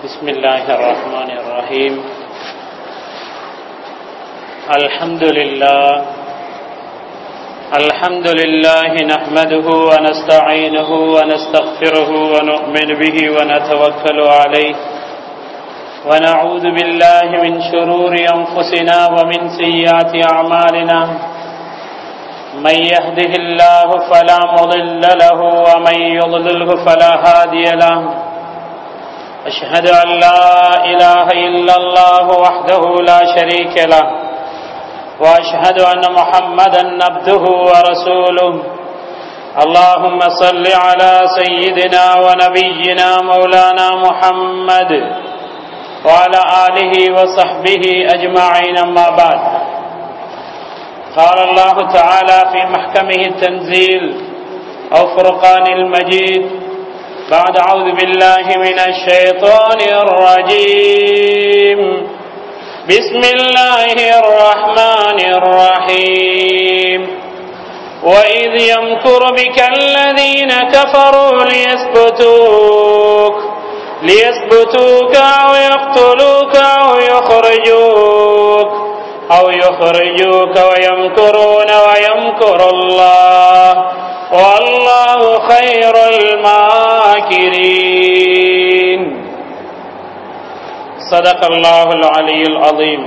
بسم الله الرحمن الرحيم الحمد لله الحمد لله نحمده ونستعينه ونستغفره ونؤمن به ونتوكل عليه ونعوذ بالله من شرور أنفسنا ومن سيئات أعمالنا من يهده الله فلا مضل له ومن يضلله فلا هادي له أشهد أن لا إله إلا الله وحده لا شريك له وأشهد أن محمدا عبده ورسوله اللهم صل على سيدنا ونبينا مولانا محمد وعلى آله وصحبه أجمعين أما بعد قال الله تعالى في محكمه التنزيل أو فرقان المجيد بعد أعوذ بالله من الشيطان الرجيم بسم الله الرحمن الرحيم وإذ يمكر بك الذين كفروا ليثبتوك ليثبتوك أو يقتلوك أو يخرجوك أو يخرجوك ويمكرون ويمكر الله والله خير الماكرين صدق الله العلي العظيم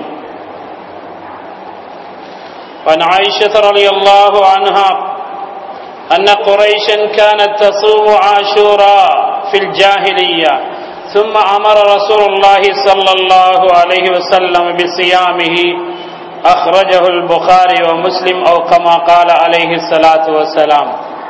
وعن عائشة رضي الله عنها أن قريشا كانت تصوم عاشوراء في الجاهلية ثم أمر رسول الله صلى الله عليه وسلم بصيامه أخرجه البخاري ومسلم أو كما قال عليه الصلاة والسلام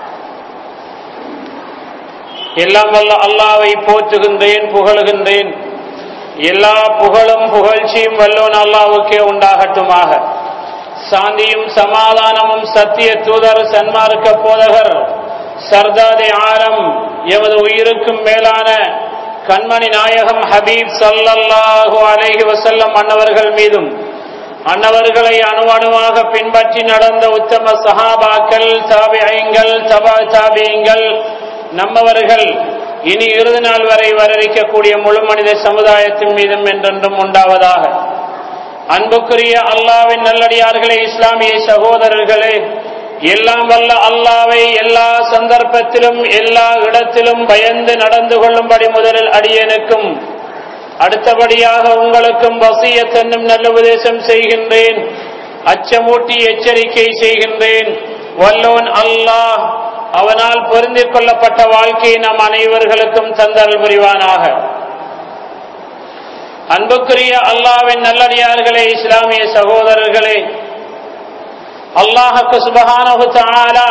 எல்லாம் வல்ல அல்லாவை போற்றுகின்றேன் புகழுகின்றேன் எல்லா புகழும் புகழ்ச்சியும் வல்லோன் அல்லாவுக்கே உண்டாகட்டுமாக சாந்தியும் சமாதானமும் சத்திய தூதர் சன்மார்க்க போதகர் சர்தாதே ஆரம் எமது உயிருக்கும் மேலான கண்மணி நாயகம் ஹபீப் சல்லல்லாஹு அலைஹி வசல்லம் அன்னவர்கள் மீதும் அன்னவர்களை அணுவணுவாக பின்பற்றி நடந்த உத்தம சஹாபாக்கள் தாபியங்கள் தபா தாபியங்கள் நம்மவர்கள் இனி இறுதி நாள் வரை வரவிக்கக்கூடிய முழு மனித சமுதாயத்தின் மீதும் என்றென்றும் உண்டாவதாக அன்புக்குரிய அல்லாவின் நல்லடியார்களே இஸ்லாமிய சகோதரர்களே எல்லாம் வல்ல அல்லாவை எல்லா சந்தர்ப்பத்திலும் எல்லா இடத்திலும் பயந்து நடந்து கொள்ளும்படி முதலில் அடியனுக்கும் அடுத்தபடியாக உங்களுக்கும் வசியத் என்னும் நல்ல உபதேசம் செய்கின்றேன் அச்சமூட்டி எச்சரிக்கை செய்கின்றேன் வல்லோன் அல்லாஹ் அவனால் பொருந்திக் கொள்ளப்பட்ட வாழ்க்கையை நம் அனைவர்களுக்கும் தந்தல் புரிவானாக அன்புக்குரிய அல்லாவின் நல்லடியார்களே இஸ்லாமிய சகோதரர்களே அல்லாஹுக்கு சுபகானு தாலா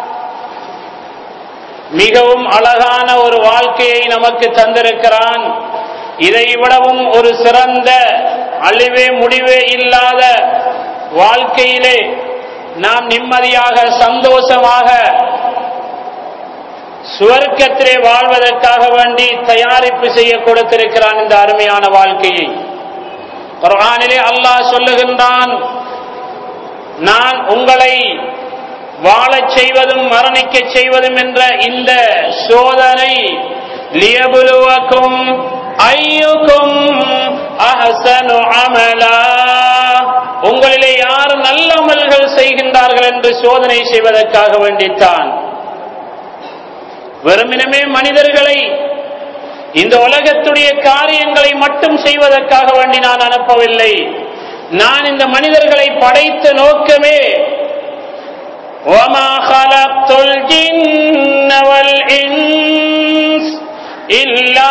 மிகவும் அழகான ஒரு வாழ்க்கையை நமக்கு தந்திருக்கிறான் இதை விடவும் ஒரு சிறந்த அழிவே முடிவே இல்லாத வாழ்க்கையிலே நாம் நிம்மதியாக சந்தோஷமாக சுவர்க்கத்திலே வாழ்வதற்காக வேண்டி தயாரிப்பு செய்ய கொடுத்திருக்கிறான் இந்த அருமையான வாழ்க்கையை குரானிலே அல்லாஹ் சொல்லுகின்றான் நான் உங்களை வாழச் செய்வதும் மரணிக்க செய்வதும் என்ற இந்த சோதனை லியபுலுவக்கும் ஐயுக்கும் அஹசனு அமலா உங்களிலே யார் நல்ல அமல்கள் செய்கின்றார்கள் என்று சோதனை செய்வதற்காக வேண்டித்தான் வெறுமினமே மனிதர்களை இந்த உலகத்துடைய காரியங்களை மட்டும் செய்வதற்காக வேண்டி நான் அனுப்பவில்லை நான் இந்த மனிதர்களை படைத்த நோக்கமே وما خلقت الجن والإنس إلا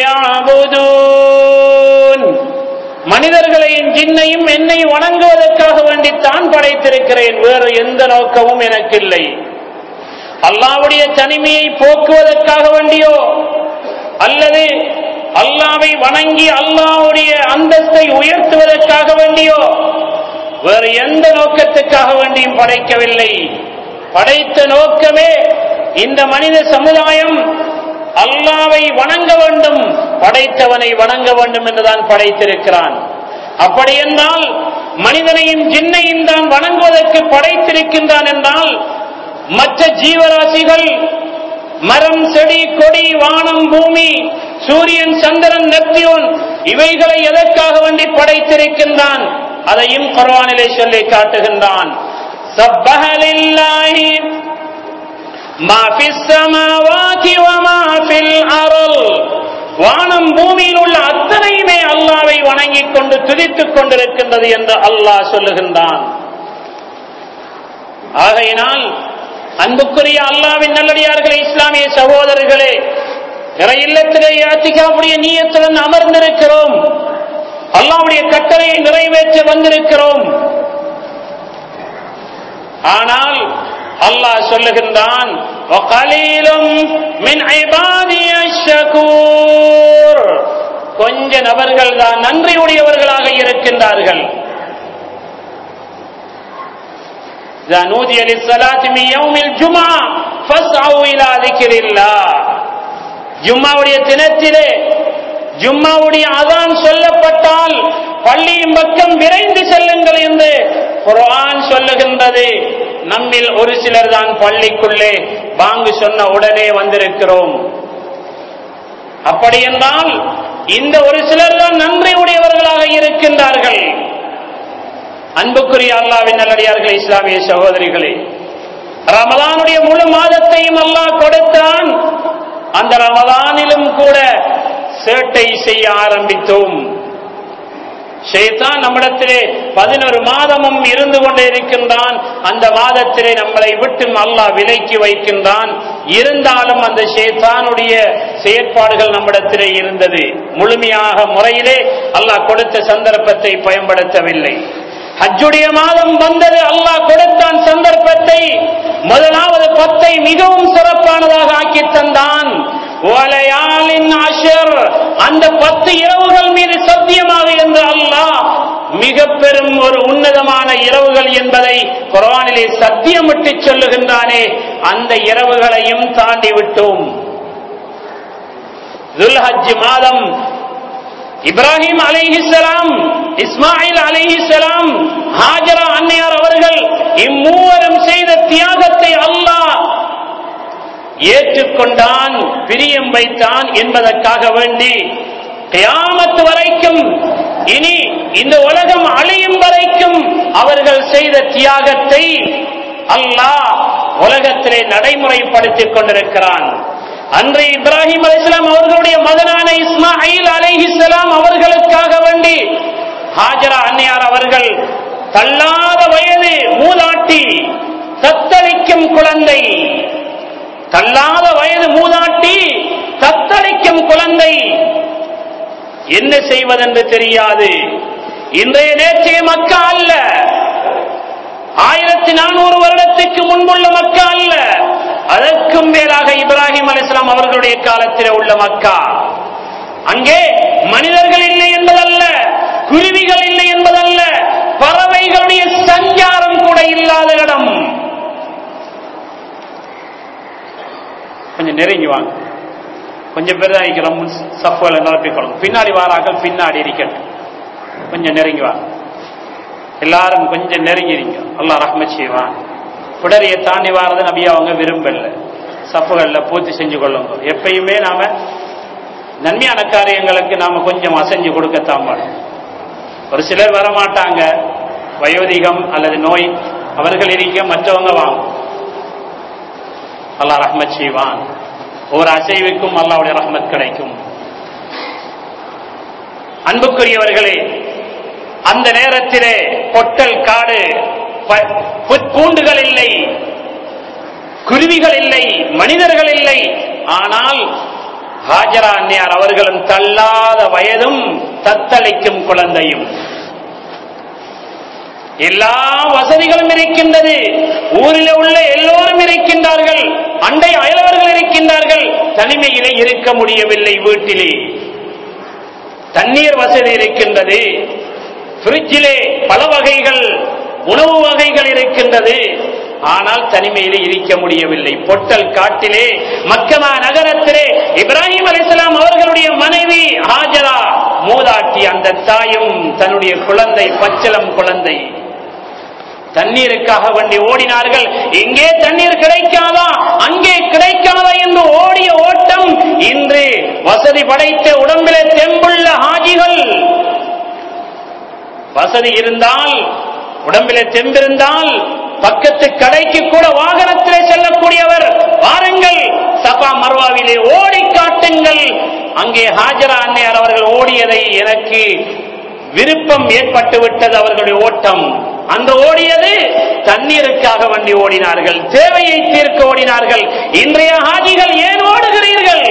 ليعبدون மனிதர்களையும் ஜின்னையும் என்னை வணங்குவதற்காக வேண்டித்தான் படைத்திருக்கிறேன் வேறு எந்த நோக்கமும் எனக்கு இல்லை அல்லாவுடைய தனிமையை போக்குவதற்காக வேண்டியோ அல்லது அல்லாவை வணங்கி அல்லாவுடைய அந்தஸ்தை உயர்த்துவதற்காக வேண்டியோ வேறு எந்த நோக்கத்துக்காக வேண்டியும் படைக்கவில்லை படைத்த நோக்கமே இந்த மனித சமுதாயம் அல்லாவை வணங்க வேண்டும் படைத்தவனை வணங்க வேண்டும் என்றுதான் படைத்திருக்கிறான் அப்படி என்றால் மனிதனையும் ஜின்னையும் தான் வணங்குவதற்கு படைத்திருக்கின்றான் என்றால் மற்ற ஜீவராசிகள் மரம் செடி கொடி வானம் பூமி சூரியன் சந்திரன் நெப்டியூன் இவைகளை எதற்காக வேண்டி படைத்திருக்கின்றான் அதையும் குர்ஆனிலே சொல்லி காட்டுகின்றான் سبح لله ما في السماوات وما في الأرض வானம் பூமியில் உள்ள அத்தனையுமே அல்லாவை வணங்கிக் கொண்டு துதித்துக் கொண்டிருக்கின்றது என்று அல்லாஹ் சொல்லுகின்றான் ஆகையினால் அன்புக்குரிய அல்லாவின் நல்லடியார்களே இஸ்லாமிய சகோதரர்களே இறை இல்லத்திலே அத்திகாவுடைய நீயத்துடன் அமர்ந்திருக்கிறோம் அல்லாவுடைய கட்டளையை நிறைவேற்ற வந்திருக்கிறோம் ஆனால் அல்லாஹ் சொல்லுகின்றான் கொஞ்ச நபர்கள் தான் நன்றியுடையவர்களாக இருக்கின்றார்கள் نودي للصلاة من يوم الجمعة فاسعوا إلى ذكر الله ஜும்மாவுடைய தினத்திலே ஜும்மாவுடைய அதான் சொல்லப்பட்டால் பள்ளியின் பக்கம் விரைந்து செல்லுங்கள் என்று குர்ஆன் சொல்லுகின்றது நம்மில் ஒரு சிலர் தான் பள்ளிக்குள்ளே பாங்கு சொன்ன உடனே வந்திருக்கிறோம் அப்படி என்றால் இந்த ஒரு சிலர் தான் நன்றி உடையவர்களாக இருக்கின்றார்கள் அன்புக்குரிய அல்லாவின் நல்லடியார்கள் இஸ்லாமிய சகோதரிகளே ரமதானுடைய முழு மாதத்தையும் அல்லாஹ் கொடுத்தான் அந்த ரமதானிலும் கூட சேட்டை செய்ய ஆரம்பித்தோம் ஷேத்தான் நம்மிடத்திலே பதினொரு மாதமும் இருந்து கொண்டே இருக்கின்றான் அந்த மாதத்திலே நம்மளை விட்டு அல்லாஹ் விலைக்கு வைக்கின்றான் இருந்தாலும் அந்த ஷேத்தானுடைய செயற்பாடுகள் நம்மிடத்திலே இருந்தது முழுமையாக முறையிலே அல்லாஹ் கொடுத்த சந்தர்ப்பத்தை பயன்படுத்தவில்லை ஹஜ்ஜுடைய மாதம் வந்தது அல்லாஹ் கொடுத்தான் சந்தர்ப்பத்தை முதலாவது பத்தை மிகவும் சிறப்பானதாக ஆக்கி தந்தான் அந்த பத்து இரவுகள் மீது சத்தியமாக என்று அல்லாஹ் மிக பெரும் ஒரு உன்னதமான இரவுகள் என்பதை குரானிலே சத்தியமிட்டு சொல்லுகின்றானே அந்த இரவுகளையும் தாண்டி விட்டோம் துல்ஹஜ் மாதம் இப்ராஹிம் அலிஹிசலாம் இஸ்மாயில் அலிஹிசலாம் ஹாஜரா அன்னையார் அவர்கள் இம்மூவரும் செய்த தியாகத்தை அல்லாஹ் ஏற்றுக்கொண்டான் பிரியம் வைத்தான் என்பதற்காக வேண்டி கியாமத்து வரைக்கும் இனி இந்த உலகம் அழியும் வரைக்கும் அவர்கள் செய்த தியாகத்தை அல்லாஹ் உலகத்திலே நடைமுறைப்படுத்திக் கொண்டிருக்கிறான் அன்று இப்ராஹிம் அலிஸ்லாம் அவர்களுடைய மகனான இஸ்மாயில் அலிஹிஸ்லாம் அவர்களுக்காக வேண்டி ஹாஜரா அன்னையார் அவர்கள் தள்ளாத வயது மூதாட்டி தத்தளிக்கும் குழந்தை தள்ளாத வயது மூதாட்டி தத்தளிக்கும் குழந்தை என்ன செய்வதென்று தெரியாது இன்றைய நேற்றைய மக்கா அல்ல ஆயிரத்தி நானூறு வருடத்துக்கு முன்புள்ள மக்கா அல்ல அதற்கும் மேலாக இப்ராஹிம் அலிஸ்லாம் அவர்களுடைய காலத்தில் உள்ள மக்கா அங்கே மனிதர்கள் இல்லை என்பதல்ல குருவிகள் இல்லை என்பதல்ல பறவைகளுடைய சஞ்சாரம் கூட இல்லாத இடம் கொஞ்சம் நெருங்கி வாங்க கொஞ்சம் பேர் தான் இருக்கிறோம் சஃபுகளை நிரப்பிக்கொள்ளும் பின்னாடி வாராக்கள் பின்னாடி இருக்கட்டும் கொஞ்சம் நெருங்கி வாங்க எல்லாரும் கொஞ்சம் நெருங்கிருங்க அல்லா ரஹ்மத் செய்வான் புடரியை தாண்டி வாரது நபி அவங்க விரும்பல சப்புகளில் பூர்த்தி செஞ்சு கொள்ளுங்க எப்பயுமே நாம நன்மையான காரியங்களுக்கு நாம கொஞ்சம் அசைஞ்சு கொடுக்கத்தான் மாட்டோம் ஒரு சிலர் வரமாட்டாங்க வயோதிகம் அல்லது நோய் அவர்கள் இருக்க மற்றவங்க வாங்க அல்லாஹ் ரஹ்மத் செய்வான் ஒரு அசைவுக்கும் அல்லாவுடைய ரஹ்மத் கிடைக்கும் அன்புக்குரியவர்களே அந்த நேரத்திலே பொட்டல் காடு பூண்டுகள் இல்லை குருவிகள் இல்லை மனிதர்கள் இல்லை ஆனால் ஹாஜரா அன்னையார் அவர்களும் தள்ளாத வயதும் தத்தளிக்கும் குழந்தையும் எல்லா வசதிகளும் இருக்கின்றது ஊரில் உள்ள எல்லோரும் இருக்கின்றார்கள் அண்டை அயலவர்கள் இருக்கின்றார்கள் தனிமையிலே இருக்க முடியவில்லை வீட்டிலே தண்ணீர் வசதி இருக்கின்றது பிரிட்ஜிலே பல வகைகள் உணவு வகைகள் இருக்கின்றது ஆனால் தனிமையிலே இருக்க முடியவில்லை பொட்டல் காட்டிலே மக்கமா நகரத்திலே இப்ராஹிம் அலிஸ்லாம் அவர்களுடைய மனைவி ஹாஜரா மூதாட்டி அந்த தாயும் தன்னுடைய குழந்தை பச்சளம் குழந்தை தண்ணீருக்காக வேண்டி ஓடினார்கள் எங்கே தண்ணீர் கிடைக்காதா அங்கே கிடைக்காதா என்று ஓடிய ஓட்டம் இன்று வசதி படைத்த உடம்பிலே தெம்புள்ள ஹாஜிகள் வசதி இருந்தால் உடம்பிலே தெம்பிருந்தால் பக்கத்து கடைக்கு கூட வாகனத்திலே செல்லக்கூடியவர் வாருங்கள் சபா மர்வாவிலே ஓடி காட்டுங்கள் அங்கே ஹாஜரா அன்னையார் அவர்கள் ஓடியதை எனக்கு விருப்பம் ஏற்பட்டு விட்டது அவர்களுடைய ஓட்டம் அந்த ஓடியது தண்ணீருக்காக வண்டி ஓடினார்கள் தேவையை தீர்க்க ஓடினார்கள் இன்றைய ஹாஜிகள் ஏன் ஓடுகிறீர்கள்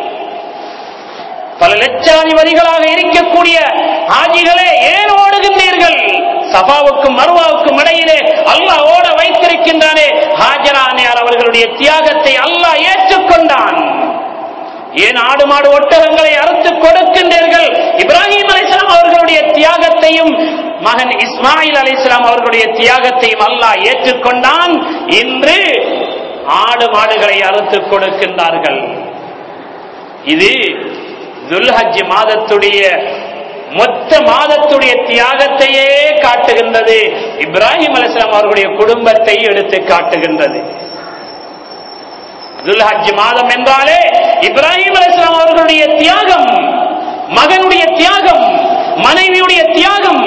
பல லட்சாதிபதிகளாக இருக்கக்கூடிய ஹாஜிகளே ஏன் ஓடுகின்றீர்கள் சபாவுக்கும் மருவாவுக்கும் இடையிலே அல்லாஹ் ஓட வைத்திருக்கின்றானே ஹாஜரானியார் அவர்களுடைய தியாகத்தை அல்லாஹ் ஏற்றுக்கொண்டான் ஏன் ஆடு மாடு ஒட்டகங்களை அறுத்து கொடுக்கின்றீர்கள் இப்ராஹிம் அலிஸ்லாம் அவர்களுடைய தியாகத்தையும் மகன் இஸ்மாயில் அலிஸ்லாம் அவர்களுடைய தியாகத்தையும் அல்லாஹ் ஏற்றுக்கொண்டான் இன்று ஆடு மாடுகளை அறுத்து கொடுக்கின்றார்கள் இது துல்ஹஜ் மாதத்துடைய மொத்த மாதத்துடைய தியாகத்தையே காட்டுகின்றது இப்ராஹிம் அலிஸ்லாம் அவர்களுடைய குடும்பத்தை எடுத்து காட்டுகின்றது துல்ஹஜ் மாதம் என்றாலே இப்ராஹிம் அலிஸ்லாம் அவர்களுடைய தியாகம் மகனுடைய தியாகம் மனைவியுடைய தியாகம்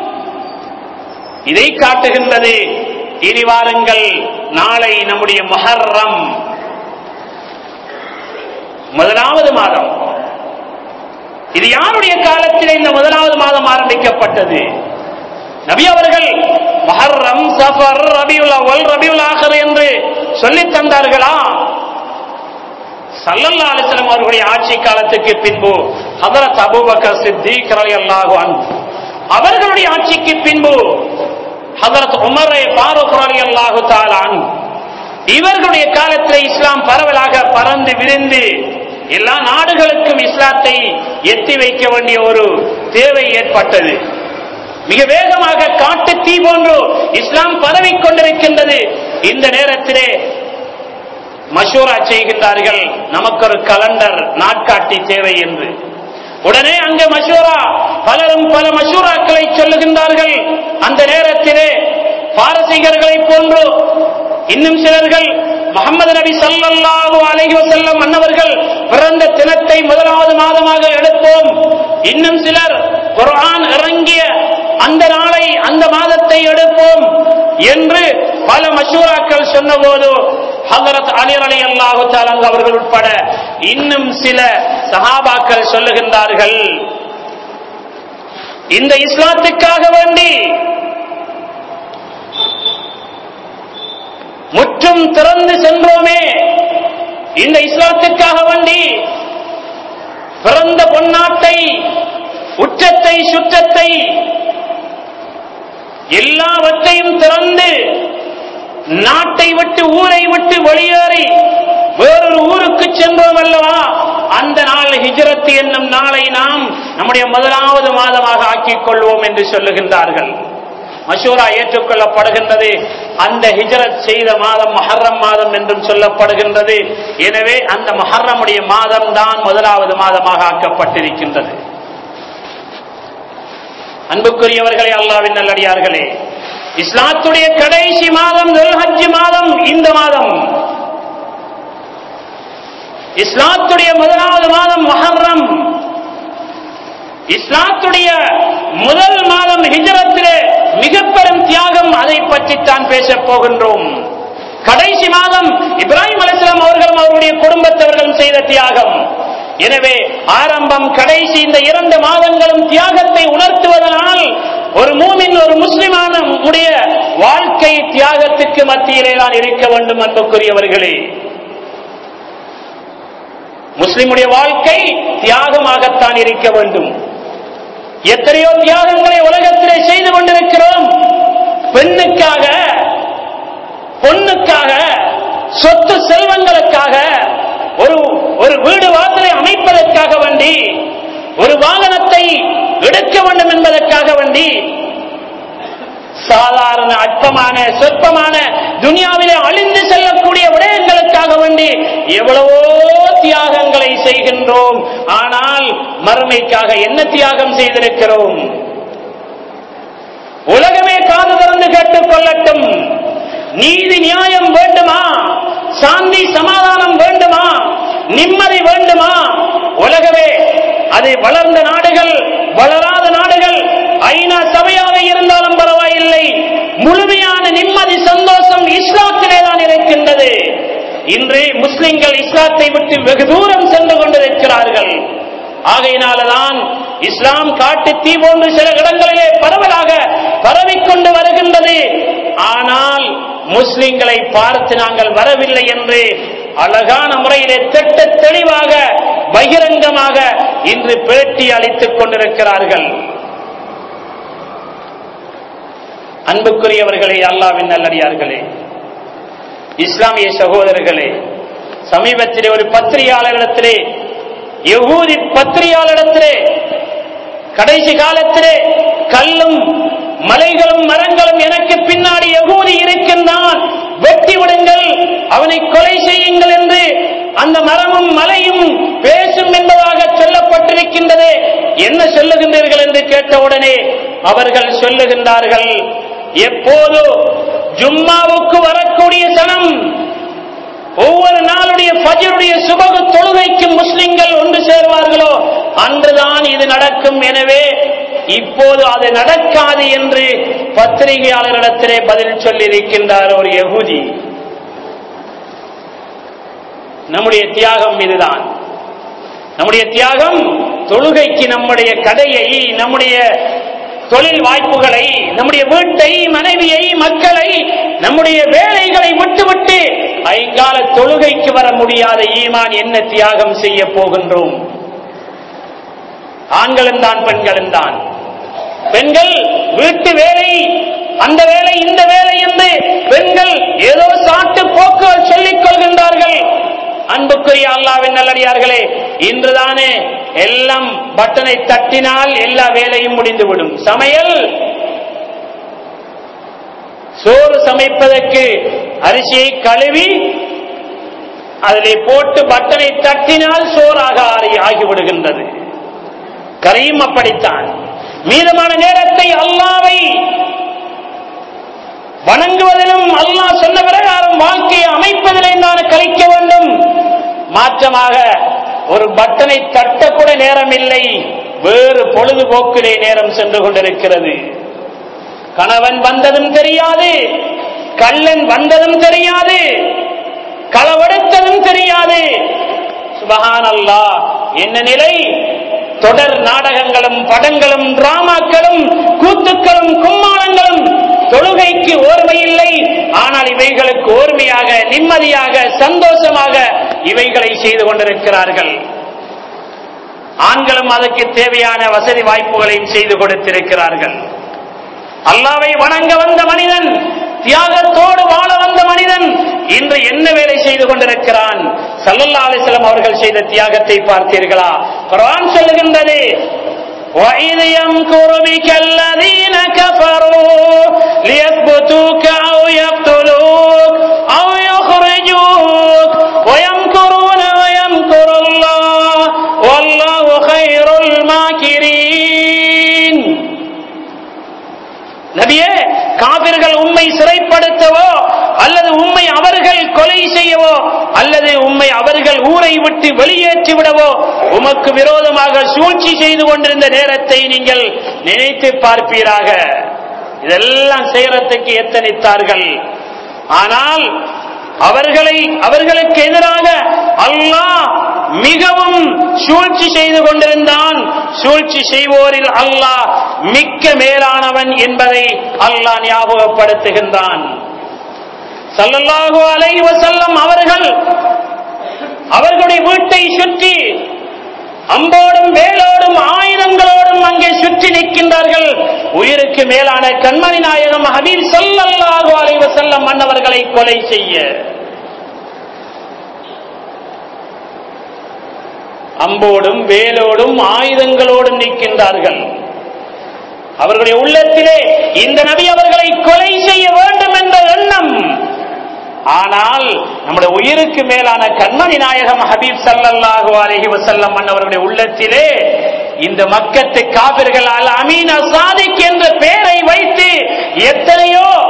இதை காட்டுகின்றது இனி வாருங்கள் நாளை நம்முடைய மஹர்ரம் முதலாவது மாதம் இது யாருடைய காலத்தில் இந்த முதலாவது மாதம் ஆரம்பிக்கப்பட்டது நபி அவர்கள் மஹர்ரம் சஃபர் ரபியுல் அவல் ரபியுல் ஆகர் என்று சொல்லித் தந்தார்களா சல்லல்லா அலிஸ்லாம் அவர்களுடைய ஆட்சி காலத்துக்கு பின்பு ஹதரத் அபூபக்கர் சித்திக் ரலியல்லாஹு அன்ஹு அவர்களுடைய ஆட்சிக்கு பின்பு ஹதரத் உமரை ஃபாரூக் ரலியல்லாஹு தஆலா அன்ஹு இவர்களுடைய காலத்தில் இஸ்லாம் பரவலாக பறந்து விரிந்து எல்லா நாடுகளுக்கும் இஸ்லாத்தை எத்தி வைக்க வேண்டிய ஒரு தேவை ஏற்பட்டது மிக வேகமாக காட்டு தீ போன்று இஸ்லாம் பரவிக் கொண்டிருக்கின்றது இந்த நேரத்திலே மஷூரா செய்கின்றார்கள் நமக்கு ஒரு கலண்டர் நாட்காட்டி தேவை என்று உடனே அங்கே மஷூரா பலரும் பல மஷூராக்களை சொல்லுகின்றார்கள் அந்த நேரத்திலே பாரசீகர்களை போன்று இன்னும் சிலர்கள் முகமது நபி சல்லல்லாஹு அலைஹி வஸல்லம் அன்னவர்கள் பிறந்த தினத்தை முதலாவது மாதமாக எடுப்போம் இன்னும் சிலர் குர்ஆன் இறங்கிய அந்த நாளை அந்த மாதத்தை எடுப்போம் என்று பல மஷூராக்கள் சொன்னபோது ஹதரத் அலி அலி அல்லாஹு தாலங் அவர்கள் உட்பட இன்னும் சில சஹாபாக்கள் சொல்லுகின்றார்கள் இந்த இஸ்லாத்துக்காக வேண்டி முற்றும் திறந்து சென்றோமே இந்த இஸ்லாத்துக்காக வேண்டி பிறந்த பொன்னாட்டை உச்சத்தை சுற்றத்தை எல்லாவற்றையும் திறந்து நாட்டை விட்டு ஊரை விட்டு வெளியேறி வேறொரு ஊருக்கு சென்றோம் அல்லவா அந்த நாள் ஹிஜரத் என்னும் நாளை நாம் நம்முடைய முதலாவது மாதமாக ஆக்கிக் கொள்வோம் என்று சொல்லுகின்றார்கள் மஷூரா ஏற்றுக்கொள்ளப்படுகின்றது அந்த ஹிஜரத் செய்த மாதம் மஹர்ரம் மாதம் என்றும் சொல்லப்படுகின்றது எனவே அந்த மஹர்ரமுடைய மாதம் தான் முதலாவது மாதமாக ஆக்கப்பட்டிருக்கின்றது அன்புக்குரியவர்களே அல்லாவின் நல்லடியார்களே இஸ்லாத்துடைய கடைசி மாதம் துல்ஹஜ் மாதம் இந்த மாதம் இஸ்லாத்துடைய முதலாவது மாதம் மஹர்ரம் இஸ்லாத்துடைய முதல் மாதம் ஹிஜரத்திலே மிக பெரும் தியாகம் அதை பற்றித்தான் பேசப் போகின்றோம் கடைசி மாதம் இப்ராஹிம் அலிஸ்லாம் அவர்களும் அவருடைய குடும்பத்தவர்களும் செய்த தியாகம் எனவே ஆரம்பம் கடைசி இந்த இரண்டு மாதங்களும் தியாகத்தை உணர்த்துவதனால் ஒரு மூமின் ஒரு முஸ்லிமான உடைய வாழ்க்கை தியாகத்துக்கு மத்தியிலே தான் இருக்க வேண்டும் அன்புக்குரியவர்களே முஸ்லிமுடைய வாழ்க்கை தியாகமாகத்தான் இருக்க வேண்டும் எத்தனையோ தியாகங்களை உலகத்திலே செய்து கொண்டிருக்கிறோம் பெண்ணுக்காக பொண்ணுக்காக சொத்து செல்வங்களுக்காக ஒரு ஒரு வீடு வாசலை அமைப்பதற்காக வேண்டி ஒரு வாகனத்தை எடுக்க வேண்டும் என்பதற்காக வேண்டி சாதாரண அற்பமான சொற்பமான துனியாவிலே அழிந்து செல்லக்கூடிய விடயங்களுக்காக வேண்டி எவ்வளவோ தியாகங்களை செய்கின்றோம் ஆனால் மறுமைக்காக என்ன தியாகம் செய்திருக்கிறோம் உலகமே காது திறந்து வந்து கேட்டுக் கொள்ளட்டும் நீதி நியாயம் வேண்டுமா சாந்தி சமாதானம் வேண்டுமா நிம்மதி வேண்டுமா உலகமே அது வளர்ந்த நாடுகள் வளராத நாடுகள் ஐநா சபையாக இருந்தாலும் பரவாயில்லை முழுமையான நிம்மதி சந்தோஷம் இஸ்லாத்திலே தான் இருக்கின்றது இன்று முஸ்லிம்கள் இஸ்லாத்தை விட்டு வெகு தூரம் சென்று கொண்டிருக்கிறார்கள் ஆகையினாலதான் இஸ்லாம் காட்டு தீ போன்று சில இடங்களிலே பரவலாக பரவிக்கொண்டு வருகின்றது ஆனால் முஸ்லிம்களை பார்த்து நாங்கள் வரவில்லை என்று அழகான முறையிலே திட்ட தெளிவாக பகிரங்கமாக இன்று பேட்டி அளித்துக் கொண்டிருக்கிறார்கள் அன்புக்குரியவர்களே அல்லாவின் நல்லடியார்களே இஸ்லாமிய சகோதரர்களே சமீபத்திலே ஒரு பத்திரிகையாளரிடத்திலே யகூதி பத்திரிகையாளரிடத்திலே கடைசி காலத்திலே கல்லும் மலைகளும் மரங்களும் எனக்கு பின்னாடி யகூதி இருக்கின்றான் வெட்டி விடுங்கள் அவனை கொலை செய்யுங்கள் என்று அந்த மரமும் மலையும் பேசும் என்பதாக சொல்லப்பட்டிருக்கின்றது என்ன சொல்லுகின்றீர்கள் என்று கேட்டவுடனே அவர்கள் சொல்லுகின்றார்கள் எப்போது ஜும்மாவுக்கு வரக்கூடிய சனம் ஒவ்வொரு நாளுடைய ஃபஜருடைய சுபகு தொழுகைக்கு முஸ்லிம்கள் ஒன்று சேர்வார்களோ அன்றுதான் இது நடக்கும் எனவே இப்போது அது நடக்காது என்று பத்திரிகையாளரிடத்திலே பதில் சொல்லியிருக்கின்றார் ஒரு யகுதி நம்முடைய தியாகம் இதுதான் நம்முடைய தியாகம் தொழுகைக்கு நம்முடைய கடையை நம்முடைய தொழில் வாய்ப்புகளை நம்முடைய வீட்டை மனைவியை மக்களை நம்முடைய வேலைகளை விட்டுவிட்டு ஐங்கால தொழுகைக்கு வர முடியாத ஈமான் என்ன தியாகம் செய்ய போகின்றோம் ஆண்களும் தான் பெண்களும் தான் பெண்கள் வீட்டு வேலை அந்த வேலை இந்த வேலை என்று பெண்கள் ஏதோ சாட்டு போக்குகள் சொல்லிக் கொள்கின்றார்கள் அன்புக்குரிய அல்லாவின் நல்லடியார்களே இன்றுதானே எல்லாம் பட்டனை தட்டினால் எல்லா வேலையும் முடிந்துவிடும் சமையல் சோறு சமைப்பதற்கு அரிசியை கழுவி அதிலே போட்டு பட்டனை தட்டினால் சோறாக ஆறி ஆகிவிடுகின்றது கரையும் அப்படித்தான் மீதமான நேரத்தை அல்லாவை வணங்குவதிலும் அல்லாஹ் சொன்ன பிரகாரம் வாழ்க்கையை அமைப்பதிலே தான் கழிக்க வேண்டும் மாற்றமாக ஒரு பட்டனை தட்டக்கூட நேரம் இல்லை வேறு பொழுதுபோக்கிலே நேரம் சென்று கொண்டிருக்கிறது கணவன் வந்ததும் தெரியாது கள்ளன் வந்ததும் தெரியாது களவெடுத்ததும் தெரியாது சுபஹான் அல்லாஹ் என்ன நிலை தொடர் நாடகங்களும் படங்களும் டிராமாக்களும் கூத்துக்களும் கும்மாளங்களும் தொழுகைக்கு ஓர்மை இல்லை ஆனால் இவைகளுக்கு ஓர்மையாக நிம்மதியாக சந்தோஷமாக இவைகளை செய்து கொண்டிருக்கிறார்கள் ஆண்களும் அதற்கு தேவையான வசதி வாய்ப்புகளையும் செய்து கொடுத்திருக்கிறார்கள் அல்லாவை வணங்க வந்த மனிதன் தியாகத்தோடு வாழ வந்த மனிதன் இன்று என்ன வேலை செய்து கொண்டிருக்கிறான் சல்லல்லா அலிஸ்லாம் அவர்கள் செய்த தியாகத்தை பார்த்தீர்களா குர்ஆன் சொல்லுகின்றது وَإِذْ يَمْكُرُ بِكَ الَّذِينَ كَفَرُوا لِيَثْبُتُوكَ أَوْ يَقْتُلُوكَ أَوْ يُخْرِجُوكَ وَيَمْكُرُونَ وَيَمْكُرُ اللَّهُ وَاللَّهُ خَيْرُ الْمَاكِرِينَ நபியே காபிர்கள் உம்மை சிறைப்படுத்தவோ அல்லது உம்மை அவர்கள் கொலை செய்யவோ அல்லது உம்மை அவர்கள் ஊரை விட்டு வெளியேற்றி விடவோ உமக்கு விரோதமாக சூழ்ச்சி செய்து கொண்டிருந்த நேரத்தை நீங்கள் நினைத்து பார்ப்பீராக இதெல்லாம் செய்யறதுக்கு எத்தனித்தார்கள் ஆனால் அவர்களை அவர்களுக்கு எதிராக அல்லாஹ் மிகவும் சூழ்ச்சி செய்து கொண்டிருந்தான் சூழ்ச்சி செய்வோரில் அல்லாஹ் மிக்க மேலானவன் என்பதை அல்லாஹ் ஞாபகப்படுத்துகின்றான் சல்லல்லாஹு அலைஹி வஸல்லம் அவர்கள் அவர்களுடைய வீட்டை சுற்றி அம்போடும் வேலோடும் ஆயுதங்களோடும் அங்கே சுற்றி நிற்கின்றார்கள் உயிருக்கு மேலான கண்மணி நாயகம் ஹபீப் ஸல்லல்லாஹு அலைஹி வஸல்லம் மன்னவர்களை கொலை செய்ய அம்போடும் வேலோடும் ஆயுதங்களோடும் நிற்கின்றார்கள் அவர்களுடைய உள்ளத்திலே இந்த நபி அவர்களை கொலை செய்ய வேண்டும் என்ற எண்ணம் ஆனால் நம்முடைய உயிருக்கு மேலான கண்மணி நாயகம் ஹபீப் சல்லல்லாஹு அலைஹி வஸல்லம் அவர்களுடைய உள்ளத்திலே இந்த மக்கத்து காபிர்கள் அல் அமீன் சாதிக் என்ற பெயரை வைத்து எத்தனையோ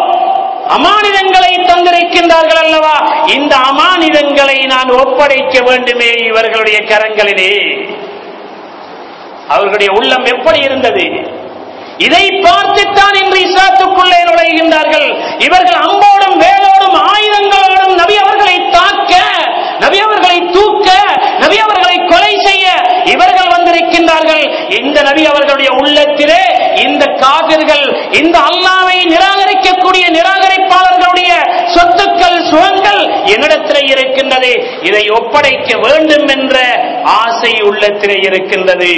அமானிதங்களை தந்திருக்கின்றார்கள் அல்லவா இந்த அமானிதங்களை நான் ஒப்படைக்க வேண்டுமே இவர்களுடைய கரங்களிலே அவர்களுடைய உள்ளம் எப்படி இருந்தது இதை பார்த்துத்தான் இன்று இஸ்லாத்துக்குள்ளே நுழைகின்றார்கள் இவர்கள் அம்போடும் வேலோடும் ஆயுதங்களோடும் நபி அவர்களை தாக்க நபி அவர்களை தூக்க நபி அவர்களை கொலை செய்ய இவர்கள் வந்திருக்கின்றார்கள் இந்த நபி அவர்களுடைய உள்ளத்திலே இந்த காவிர்கள் இந்த அல்லாவை நிராகரிக்கக்கூடிய நிராகரிப்பாளர்களுடைய சொத்துக்கள் சுகங்கள் என்னிடத்திலே இருக்கின்றது இதை ஒப்படைக்க வேண்டும் என்ற ஆசை உள்ளத்திலே இருக்கின்றது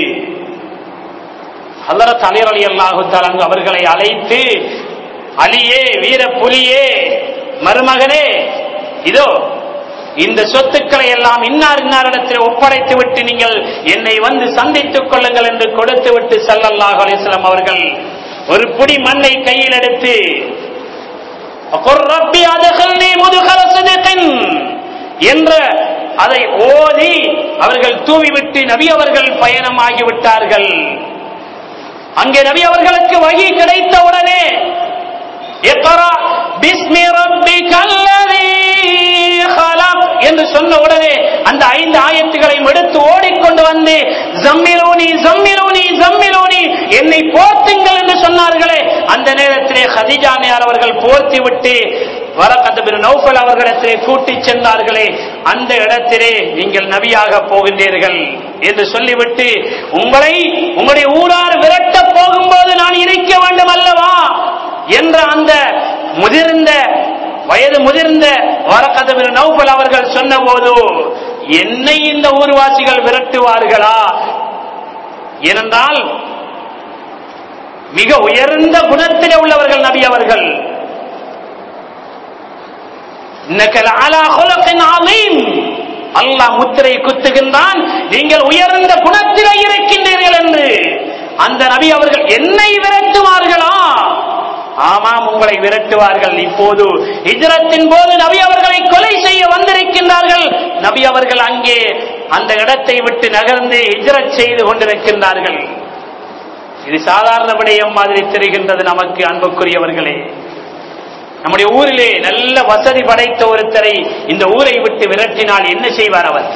ஹலரத் அலிர் அலி அல்லாஹு தலங்கு அவர்களை அழைத்து அலியே வீர புலியே மருமகனே இதோ இந்த சொத்துக்களை எல்லாம் இன்னார் இன்னாரிடத்தில் ஒப்படைத்து விட்டு நீங்கள் என்னை வந்து சந்தித்துக் கொள்ளுங்கள் என்று கொடுத்து விட்டு சல்லல்லாஹு அலிஸ்லாம் அவர்கள் ஒரு புடி மண்ணை கையில் எடுத்து "அகுர் ரப்பி அதகல்னி முதுகல சிதிகின்" என்ற அதை ஓதி அவர்கள் தூவிவிட்டு நபி அவர்கள் பயணமாகிவிட்டார்கள் அங்கே நபி அவர்களுக்கு வகி கிடைத்த உடனே இக்ரா பிஸ்மி ரப்பிக்கல் லதீ خلق என்று சொன்ன உடனே அந்த ஐந்து ஆயத்துகளையும் எடுத்து ஓடிக்கொண்டு வந்து ஜம்மிலூனி ஜம்மிலூனி ஜம்மிலூனி என்னை போர்த்துங்கள் என்று சொன்னார்களே அந்த நேரத்திலே ஹதிஜானியார் அவர்கள் போர்த்தி விட்டு வரக்கத்து பின் நௌஃபல் அவர்களிடத்திலே கூட்டிச் சென்றார்களே அந்த இடத்திலே நீங்கள் நபியாக போகின்றீர்கள் என்று சொல்லிவிட்டு உங்களை உங்களுடைய ஊரார் விரட்ட போகும்போது நான் இருக்க வேண்டும் அல்லவா என்ற அந்த முதிர்ந்த வயது முதிர்ந்த வரக்கதவின் நௌபல் அவர்கள் சொன்னபோது என்னை இந்த ஊர்வாசிகள் விரட்டுவார்களா ஏனென்றால் மிக உயர்ந்த குணத்திலே உள்ளவர்கள் நபி அவர்கள் இன்னக லஅலா குலகின் அதீம். அல்லாஹ் முத்திரை குத்துகின்றான் நீங்கள் உயர்ந்த குணத்திலே இருக்கின்றீர்கள் என்று அந்த நபி அவர்கள் என்னை விரட்டுவார்களா ஆமாம் உங்களை விரட்டுவார்கள் இப்போது ஹிஜ்ரத்தின் போது நபி அவர்களை கொலை செய்ய வந்திருக்கின்றார்கள் நபி அவர்கள் அங்கே அந்த இடத்தை விட்டு நகர்ந்து ஹிஜ்ரத் செய்து கொண்டிருக்கின்றார்கள் இது சாதாரண விடயம் மாதிரி தெரிகின்றது நமக்கு அன்புக்குரியவர்களே நம்முடைய ஊரிலே நல்ல வசதி படைத்த ஒருத்தரை இந்த ஊரை விட்டு விரட்டினால் என்ன செய்வார் அவர்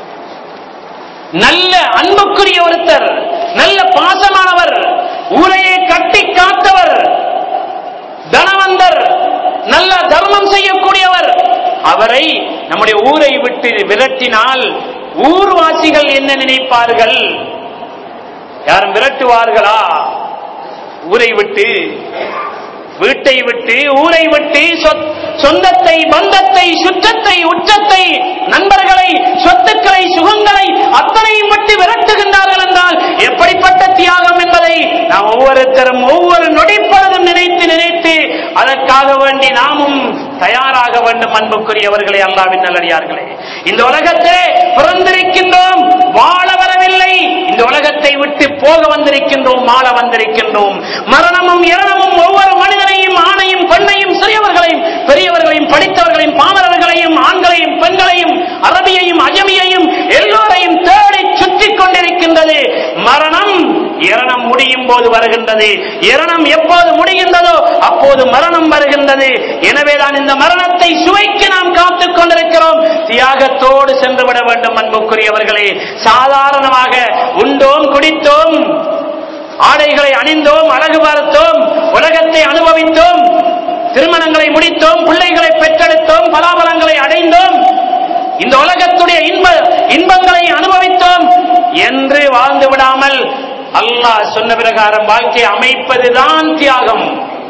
நல்ல அன்புக்குரிய ஒருத்தர் நல்ல பாசமானவர் ஊரையே கட்டி காத்தவர் தனவந்தர் நல்ல தர்மம் செய்யக்கூடியவர் அவரை நம்முடைய ஊரை விட்டு விரட்டினால் ஊர்வாசிகள் என்ன நினைப்பார்கள் யாரும் விரட்டுவார்களா ஊரை விட்டு வீட்டை விட்டு ஊரை விட்டு சொத்- சொந்தத்தை பந்தத்தை சுற்றத்தை உச்சத்தை நண்பர்களை சொத்துக்களை சுகங்களை அத்தனையும் விட்டு விரட்டுகின்றார்கள் என்றால் எப்படிப்பட்ட தியாகம் என்பதை நாம் ஒவ்வொருத்தரும் ஒவ்வொரு நொடிப்பொழுதும் நினைத்து நினைத்து அதற்காக வேண்டி நாமும் தயாராக வேண்டும் அன்புக்குரியவர்களே அல்லாவின் நல்லடியார்களே இந்த உலகத்திலே பிறந்திருக்கின்றோம் வாழ வரவில்லை இந்த உலகத்தை விட்டு போக வந்திருக்கின்றோம் வாழ வந்திருக்கின்றோம் மரணமும் இரணமும் ஒவ்வொரு மனிதனையும் ஆணையும் பெண்ணையும் சிறியவர்களையும் பெரியவர்களையும் படித்தவர்களையும் பாமரர்களையும் ஆண்களையும் பெண்களையும் அரபியையும் அஜமியையும் எல்லோரையும் தேடி சுற்றிக் கொண்டிருக்கின்றது மரணம் இரணம் முடியும் போது வருகின்றது இரணம் எப்போது முடிகின்றதோ அப்போது மரணம் வருகின்றது எனவேதான் இந்த மரணத்தை சுவைக்க நாம் காத்துக் கொண்டிருக்கிறோம் தியாகத்தோடு சென்று விட வேண்டும் அன்புக்குரியவர்களே சாதாரணமாக உண்டோம் குடித்தோம் ஆடைகளை அணிந்தோம் அழகு பார்த்தோம் உலகத்தை அனுபவித்தோம் திருமணங்களை முடித்தோம் பிள்ளைகளை பெற்றெடுத்தோம் பலாபலங்களை அடைந்தோம் இந்த உலகத்துடைய இன்ப இன்பங்களை அனுபவித்தோம் என்று வாழ்ந்து விடாமல் அல்லாஹ் சொன்ன பிரகாரம் வாழ்க்கை அமைப்பதுதான் தியாகம்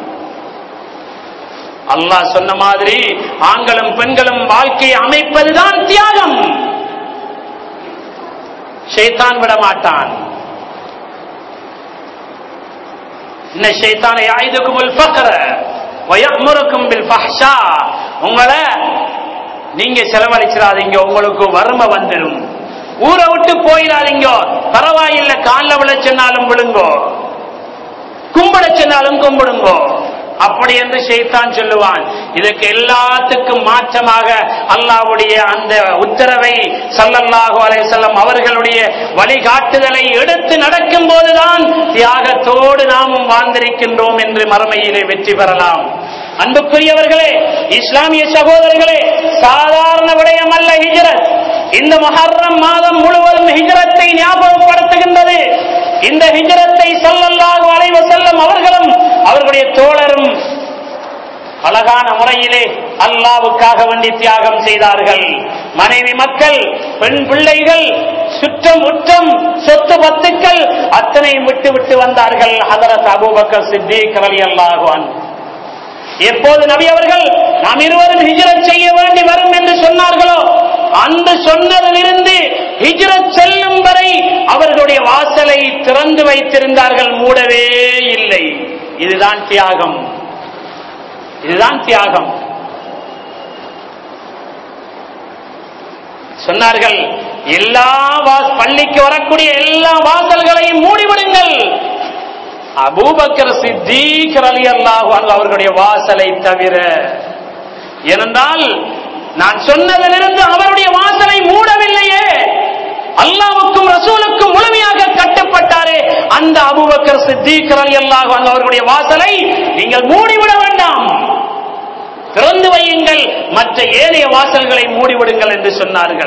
அல்லாஹ் சொன்ன மாதிரி ஆண்களும் பெண்களும் வாழ்க்கையை அமைப்பதுதான் தியாகம் ஷைத்தான் விட மாட்டான் இன்ன ஷைத்தான யாயுதுக்குமுல் ஃபக்ர வயமுருக்கும் பில் ஃபஹ்ஷா உங்களை நீங்க செலவழிச்சிடாதீங்க உங்களுக்கு வறுமை வந்துடும் ஊரை விட்டு போயிடாதீங்க பரவாயில்லை காலில் விழ சொன்னாலும் விழுங்கோ கும்பிட சொன்னாலும் கும்பிடுங்கோ அப்படி என்று ஷைத்தான் சொல்லுவான் இதற்கு எல்லாத்துக்கும் மாற்றமாக அல்லாஹ்வுடைய அந்த உத்தரவை ஸல்லல்லாஹு அலைஹி வஸல்லம் அவர்களுடைய வழிகாட்டுதலை எடுத்து நடக்கும் போதுதான் தியாகத்தோடு நாமும் வாழ்ந்திருக்கின்றோம் என்று மறுமையிலே வெற்றி பெறலாம் அன்புக்குரியவர்களே இஸ்லாமிய சகோதரர்களே சாதாரண விடயம் அல்ல ஹிஜரத் இந்த மஹர்ரம் மாதம் முழுவதும் ஹிஜரத்தை ஞாபகப்படுத்துகின்றது இந்த ஹிஜரத்தை ஸல்லல்லாஹு அலைஹி வஸல்லம் அவர்களும் அவர்களுடைய தோழரும் அழகான முறையிலே அல்லாவுக்காக வேண்டி தியாகம் செய்தார்கள் மனைவி மக்கள் பெண் பிள்ளைகள் சுற்றம் உற்றம் சொத்து பத்துக்கள் அத்தனையும் விட்டு விட்டு வந்தார்கள் ஹதரத் அபூபக்கர் சித்திக் ரலியல்லாஹு அன்ஹு எப்போது நபி அவர்கள் நாம் இருவரும் ஹிஜ்ரத் செய்ய வேண்டி வரும் என்று சொன்னார்களோ அந்த சொன்னதிலிருந்து ஹிஜ்ரத் செல்லும் வரை அவர்களுடைய வாசலை திறந்து வைத்திருந்தார்கள் மூடவே இல்லை இதுதான் தியாகம் இதுதான் தியாகம் சொன்னார்கள் எல்லா வாஸ்- பள்ளிக்கு வரக்கூடிய எல்லா வாசல்களையும் மூடிவிடுங்கள் அபூபக்கர் சித்தீக் அலி அல்லாஹ் அவர்களுடைய வாசலை தவிர ஏனென்றால் நான் சொன்னதிலிருந்து அவருடைய வாசலை மூடவில்லையே அல்லாவுக்கும் ரசூலுக்கும் முழுமையாக கட்டுப்பட்டாரே அந்த அபூபக்கர் சித்தீக் அலி அல்லாஹ் அவர்களுடைய வாசலை நீங்கள் மூடிவிட வேண்டாம் திறந்து வையுங்கள் மற்ற ஏனைய வாசல்களை மூடிவிடுங்கள் என்று சொன்னார்கள்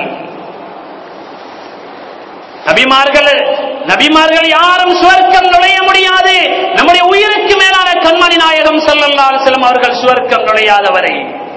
நபிமார்கள் நபிமார்கள் யாரும் சுவர்க்கம் நுழைய முடியாது நம்முடைய உயிருக்கு மேலான கண்மணி நாயகம் ஸல்லல்லாஹு அலைஹி வஸல்லம் அவர்கள் சுவர்க்கம் நுழையாதவரை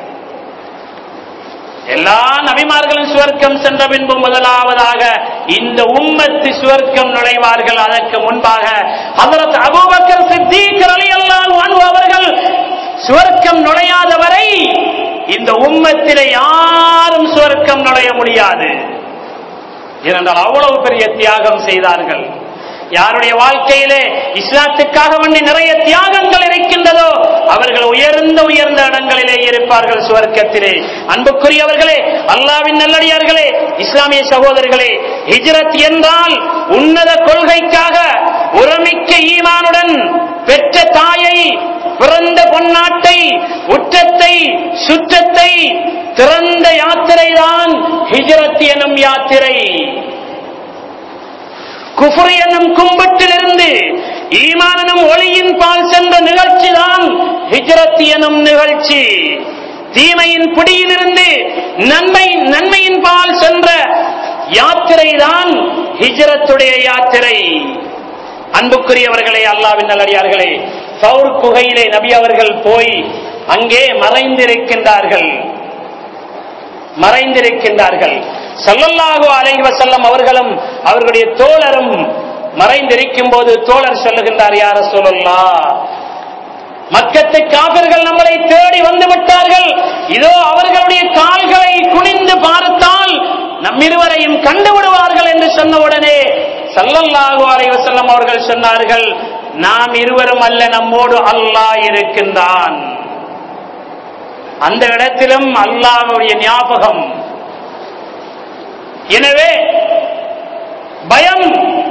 எல்லா நபிமார்களும் சுவர்க்கம் சென்ற பின்பு முதலாவதாக இந்த உம்மத்து சுவர்க்கம் நுழைவார்கள் அதற்கு முன்பாக ஹதரத் அபூபக்கர் சித்தீக் ரலியல்லாஹு அன்ஹு அவர்கள் சுவர்க்கம் நுழையாதவரை இந்த உம்மத்திலே யாரும் சுவர்க்கம் நுழைய முடியாது ஏனென்றால் அவ்வளவு பெரிய தியாகம் செய்தார்கள் யாருடைய வாழ்க்கையிலே இஸ்லாத்துக்காக வேண்டி நிறைய தியாகங்கள் இருக்கின்றதோ அவர்கள் உயர்ந்த உயர்ந்த இடங்களிலே இருப்பார்கள் சுவர்க்கத்திலே அன்புக்குரியவர்களே அல்லாவின் நல்லடியார்களே இஸ்லாமிய சகோதரர்களே ஹிஜ்ரத் என்றால் உன்னத கொள்கைக்காக உரமிக்க ஈமானுடன் பெற்ற தாயை பிறந்த பொன்னாட்டை உற்றத்தை சுற்றத்தை திறந்த யாத்திரைதான் ஹிஜ்ரத் எனும் யாத்திரை குஃபர் என்னும் கும்பட்டிலிருந்து ஈமான் எனும் ஒளியின் பால் சென்ற நிகழ்ச்சி தான் ஹிஜ்ரத் எனும் நிகழ்ச்சி தீமையின் பிடியிலிருந்து நன்மை நன்மையின் பால் சென்ற யாத்திரை தான் ஹிஜ்ரத்துடைய யாத்திரை அன்புக்குரியவர்களே அல்லாவின் நல்லடியார்களே சவுர் குகையிலே நபி அவர்கள் போய் அங்கே மறைந்திருக்கின்றார்கள் மறைந்திருக்கின்றார்கள் ஸல்லல்லாஹு அலைஹி வஸல்லம் அவர்களும் அவர்களுடைய தோழரும் மறைந்திருக்கும் போது தோழர் சொல்லுகின்றார் யார சொல்லல்லா மக்கத்து காபிர்கள் நம்மளை தேடி வந்து விட்டார்கள் இதோ அவர்களுடைய கால்களை குனிந்து பார்த்தால் நம்மிருவரையும் கண்டு விடுவார்கள் என்று சொன்ன உடனே ஸல்லல்லாஹு அலைஹி வஸல்லம் அவர்கள் சொன்னார்கள் நாம் இருவரும் அல்ல நம்மோடு அல்லாஹ் இருக்கின்றான் அந்த இடத்திலும் அல்லாஹ்வுடைய ஞாபகம் எனவே பயம்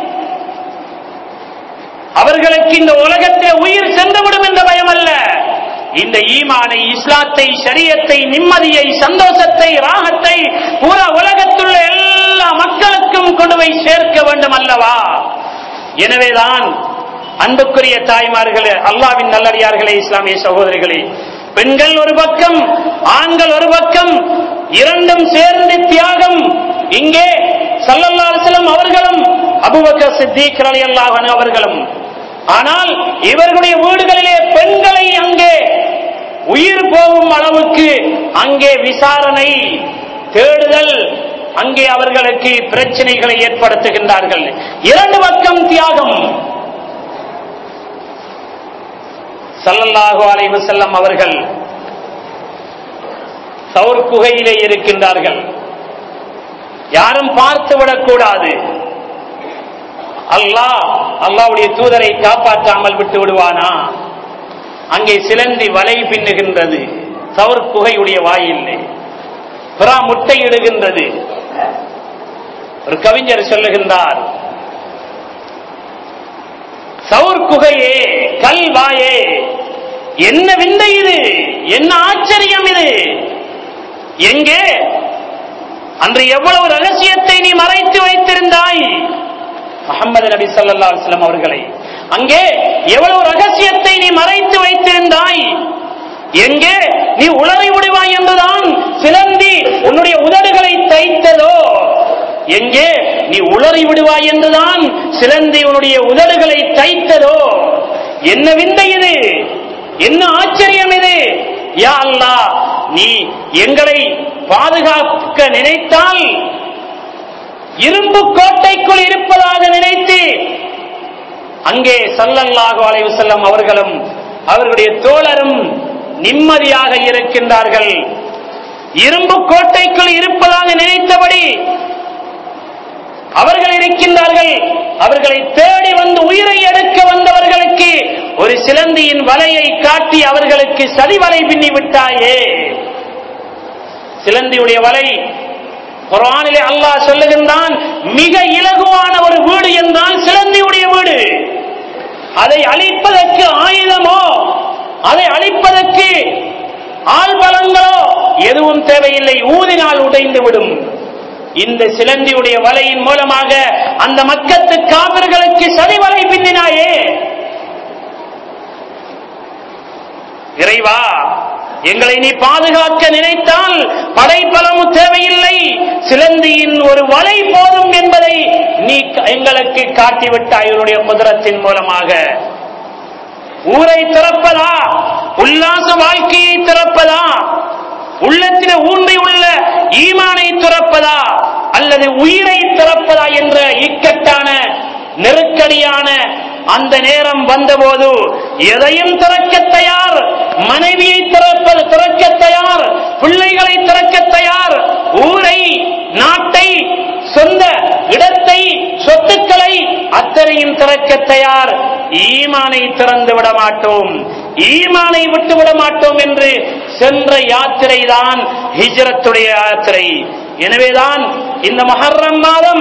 அவர்களுக்கு இந்த உலகத்தை உயிர் சென்றுவிடும் என்ற பயம் அல்ல இந்த ஈமானை இஸ்லாத்தை ஷரியத்தை நிம்மதியை சந்தோஷத்தை ராகத்தை பூரா உலகத்துள்ள எல்லா மக்களுக்கும் கொண்டு போய் சேர்க்க வேண்டும் அல்லவா எனவேதான் அன்புக்குரிய தாய்மார்களே அல்லாவின் நல்லடியார்களே இஸ்லாமிய சகோதரிகளே பெண்கள் ஒரு பக்கம் ஆண்கள் ஒரு பக்கம் இரண்டும் சேர்ந்து தியாகம் இங்கே ஸல்லல்லாஹு அலைஹி வஸல்லம் அவர்களும் அபூபக்கர் சித்திக் ரலியல்லாஹு அன்ஹு அவர்களும் ஆனால் இவர்களுடைய வீடுகளிலே பெண்களை அங்கே உயிர் போகும் அளவுக்கு அங்கே விசாரணை தேடுதல் அங்கே அவர்களுக்கு பிரச்சனைகளை ஏற்படுத்துகின்றார்கள் இரண்டு பக்கம் தியாகம் ஸல்லல்லாஹு அலைஹி வஸல்லம் அவர்கள் சவுர் குகையிலே இருக்கின்றார்கள் யாரும் பார்த்து விடக்கூடாது அல்லாஹ் அல்லாஹ்வுடைய தூதரை காப்பாற்றாமல் விட்டு விடுவானா அங்கே சிலந்தி வலை பின்னுகின்றது சவுர் குகையுடைய வாயிலே புறா முட்டையிடுகின்றது ஒரு கவிஞர் சொல்லுகின்றார் சவுர் குகையே கல் வாயே என்ன விந்தை இது என்ன ஆச்சரியம் இது எங்கே அன்று எவ்வளவு ரகசியத்தை நீ மறைத்து வைத்திருந்தாய் முகமது நபி ஸல்லல்லாஹு அலைஹி வஸல்லம் அவர்களை அங்கே எவ்வளவு ரகசியத்தை நீ மறைத்து வைத்திருந்தாய் எங்கே நீ உளறி விடுவாய் என்றுதான் சிலந்தி உன்னுடைய உதடுகளை தைத்ததோ எங்கே நீ உளறி விடுவாய் என்றுதான் சிலந்தி உன்னுடைய உதடுகளை தைத்ததோ என்ன விந்தை இது என்ன ஆச்சரியம் இது யா அல்லாஹ் நீ எங்களை பாதுகாக்க நினைத்தால் இரும்பு கோட்டைக்குள் இருப்பதாக நினைத்து அங்கே சல்லல்லாஹு அலைஹி வஸல்லம் அவர்களும் அவர்களுடைய தோழரும் நிம்மதியாக இருக்கின்றார்கள் இரும்பு கோட்டைக்குள் இருப்பதாக நினைத்தபடி அவர்கள் இருக்கின்றார்கள் அவர்களை தேடி வந்து உயிரை எடுக்க வந்தவர்களுக்கு ஒரு சிலந்தியின் வலையை காட்டி அவர்களுக்கு சதி வலை பின்னி விட்டாயே சிலந்தியுடைய வலை குரானிலே அல்லாஹ் சொல்லுகின்றான் மிக இலகுவான ஒரு வீடு என்றால் சிலந்தியுடைய வீடு அதை அழிப்பதற்கு ஆயுதமோ அதை அழிப்பதற்கு ஆள்பலங்களோ எதுவும் தேவையில்லை ஊதினால் உடைந்து விடும் இந்த சிலந்தியுடைய வலையின் மூலமாக அந்த மக்கத்து காவிர்களுக்கு சதிவலை பின்னினாயே இறைவா எங்களை நீ பாதுகாக்க நினைத்தால் படைப்பலமும் தேவையில்லை சிலந்தியின் ஒரு வலை போதும் என்பதை நீ எங்களுக்கு காட்டிவிட்டாய் இவருடைய குதிரத்தின் மூலமாக ஊரை திறப்பதா உல்லாச வாழ்க்கையை திறப்பதா உள்ளத்திலே ஊன்றி உள்ள ஈமானை திறப்பதா அல்லது உயிரை திறப்பதா என்ற இக்கட்டான நெருக்கடியான அந்த நேரம் வந்தபோது எதையும் திறக்க தயார் மனைவியை திறப்பது திறக்க தயார் பிள்ளைகளை திறக்க தயார் ஊரை நாட்டை சொந்த இடத்தை சொத்துக்களை அத்தனையும் திறக்க தயார் ஈமானை திறந்து விட மாட்டோம் ஈமானை விட்டு விட மாட்டோம் என்று சென்ற யாத்திரை தான் ஹிஜ்ரத்துடைய யாத்திரை எனவேதான் இந்த மஹர்ரம் மாதம்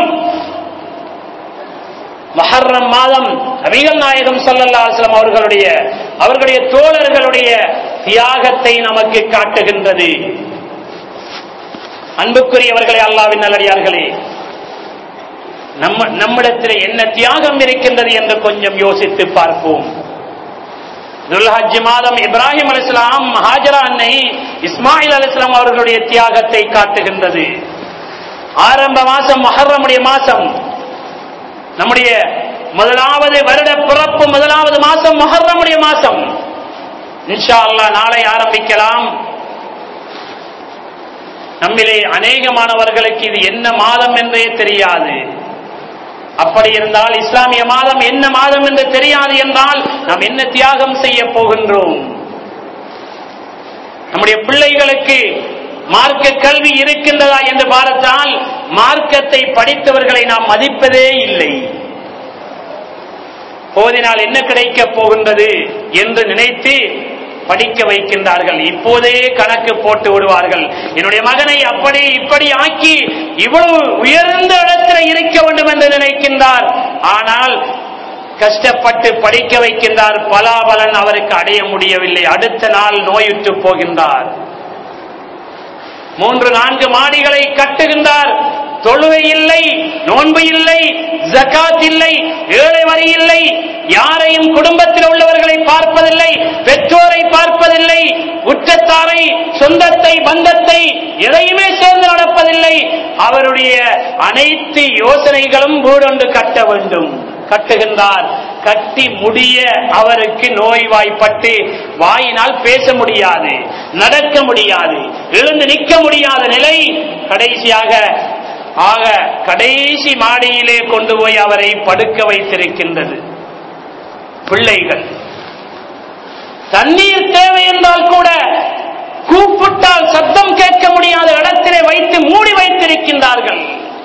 மஹர்ரம் மாதம் நபிகள் நாயகம் சல்லல்லா அலுவலம் அவர்களுடைய அவர்களுடைய தோழர்களுடைய தியாகத்தை நமக்கு காட்டுகின்றது அன்புக்குரியவர்களே அல்லாவின் நல்லடியார்களே நம்ம நம்மிடத்தில் என்ன தியாகம் இருக்கின்றது என்று கொஞ்சம் யோசித்து பார்ப்போம் துல்ஹஜ் மாதம் இப்ராஹிம் அலிஸ்லாம் ஹாஜரா அன்னை இஸ்மாயில் அலிஸ்லாம் அவர்களுடைய தியாகத்தை காட்டுகின்றது ஆரம்ப மாசம் மஹர்ரமுடைய மாசம் நம்முடைய முதலாவது வருட பிறப்பு முதலாவது மாசம் மொஹர்ரமுடைய மாசம் இன்ஷா அல்லாஹ் நாளை ஆரம்பிக்கலாம் நம்மிலே அநேகமானவர்களுக்கு இது என்ன மாதம் என்றே தெரியாது அப்படி இருந்தால் இஸ்லாமிய மாதம் என்ன மாதம் என்று தெரியாது என்றால் நாம் என்ன தியாகம் செய்ய போகின்றோம் நம்முடைய பிள்ளைகளுக்கு மார்க்க கல்வி இருக்கின்றதா என்று பார்த்தால் மார்க்கத்தை படித்தவர்களை நாம் மதிப்பதே இல்லை போதினால் என்ன கிடைக்கப் போகின்றது என்று நினைத்து படிக்க வைக்கின்றார்கள் இப்போதே கணக்கு போட்டு விடுவார்கள் என்னுடைய மகனை அப்படி இப்படி ஆக்கி இவ்வளவு உயர்ந்த இடத்தில் இருக்க வேண்டும் என்று நினைக்கின்றார் ஆனால் கஷ்டப்பட்டு படிக்க வைக்கின்றார் பலாபலன் அவருக்கு அடைய முடியவில்லை அடுத்த நாள் நோயுற்று போகின்றார் மூன்று நான்கு மாடிகளை கட்டுகின்றார் தொழுகை இல்லை நோன்பு இல்லை ஜகாத் இல்லை ஏழை வரி இல்லை யாரையும் குடும்பத்தில் உள்ளவர்களை பார்ப்பதில்லை பெற்றோரை பார்ப்பதில்லை உற்றத்தாரை சொந்தத்தை பந்தத்தை எதையுமே சேர்ந்து நடப்பதில்லை அவருடைய அனைத்து யோசனைகளும் வீடொன்று கட்ட வேண்டும் கட்டுகின்றார் கட்டி முடிய அவருக்கு நோய்வாய்ப்பட்டு வாயினால் பேச முடியாது நடக்க முடியாது எழுந்து நிற்க முடியாத நிலை கடைசியாக ஆக கடைசி மாடியிலே கொண்டு போய் அவரை படுக்க வைத்திருக்கின்றது பிள்ளைகள் தண்ணீர் தேவை என்றால் கூட கூப்பிட்டால் சத்தம் கேட்க முடியாத இடத்திலே வைத்து மூடி வைத்திருக்கின்றார்கள்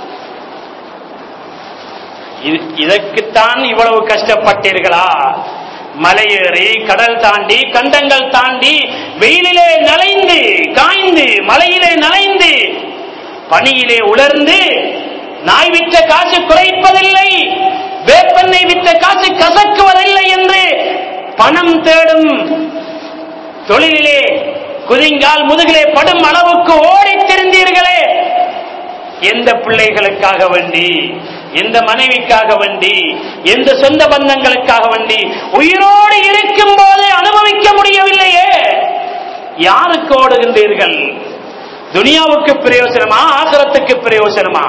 இது- இதற்குத்தான் இவ்வளவு கஷ்டப்பட்டீர்களா மலையேறி கடல் தாண்டி கண்டங்கள் தாண்டி வெயிலிலே நனைந்து காய்ந்து மலையிலே நனைந்து பனியிலே உலர்ந்து நாய் விற்ற காசு குறைப்பதில்லை வேப்பெண்ணெய் விற்ற காசு கசக்குவதில்லை என்று பணம் தேடும் தொழிலிலே குதிங்கால் முதுகிலே படும் அளவுக்கு ஓடித் திரிந்தீர்களே எந்த பிள்ளைகளுக்காக வேண்டி எந்த மனைவிக்காக வேண்டி எந்த சொந்த பந்தங்களுக்காக வேண்டி உயிரோடு இருக்கும் போதே அனுபவிக்க முடியவில்லையே யாருக்கு ஓடுகின்றீர்கள் துனியாவுக்கு பிரயோசனமா ஆகரத்துக்கு பிரயோசனமா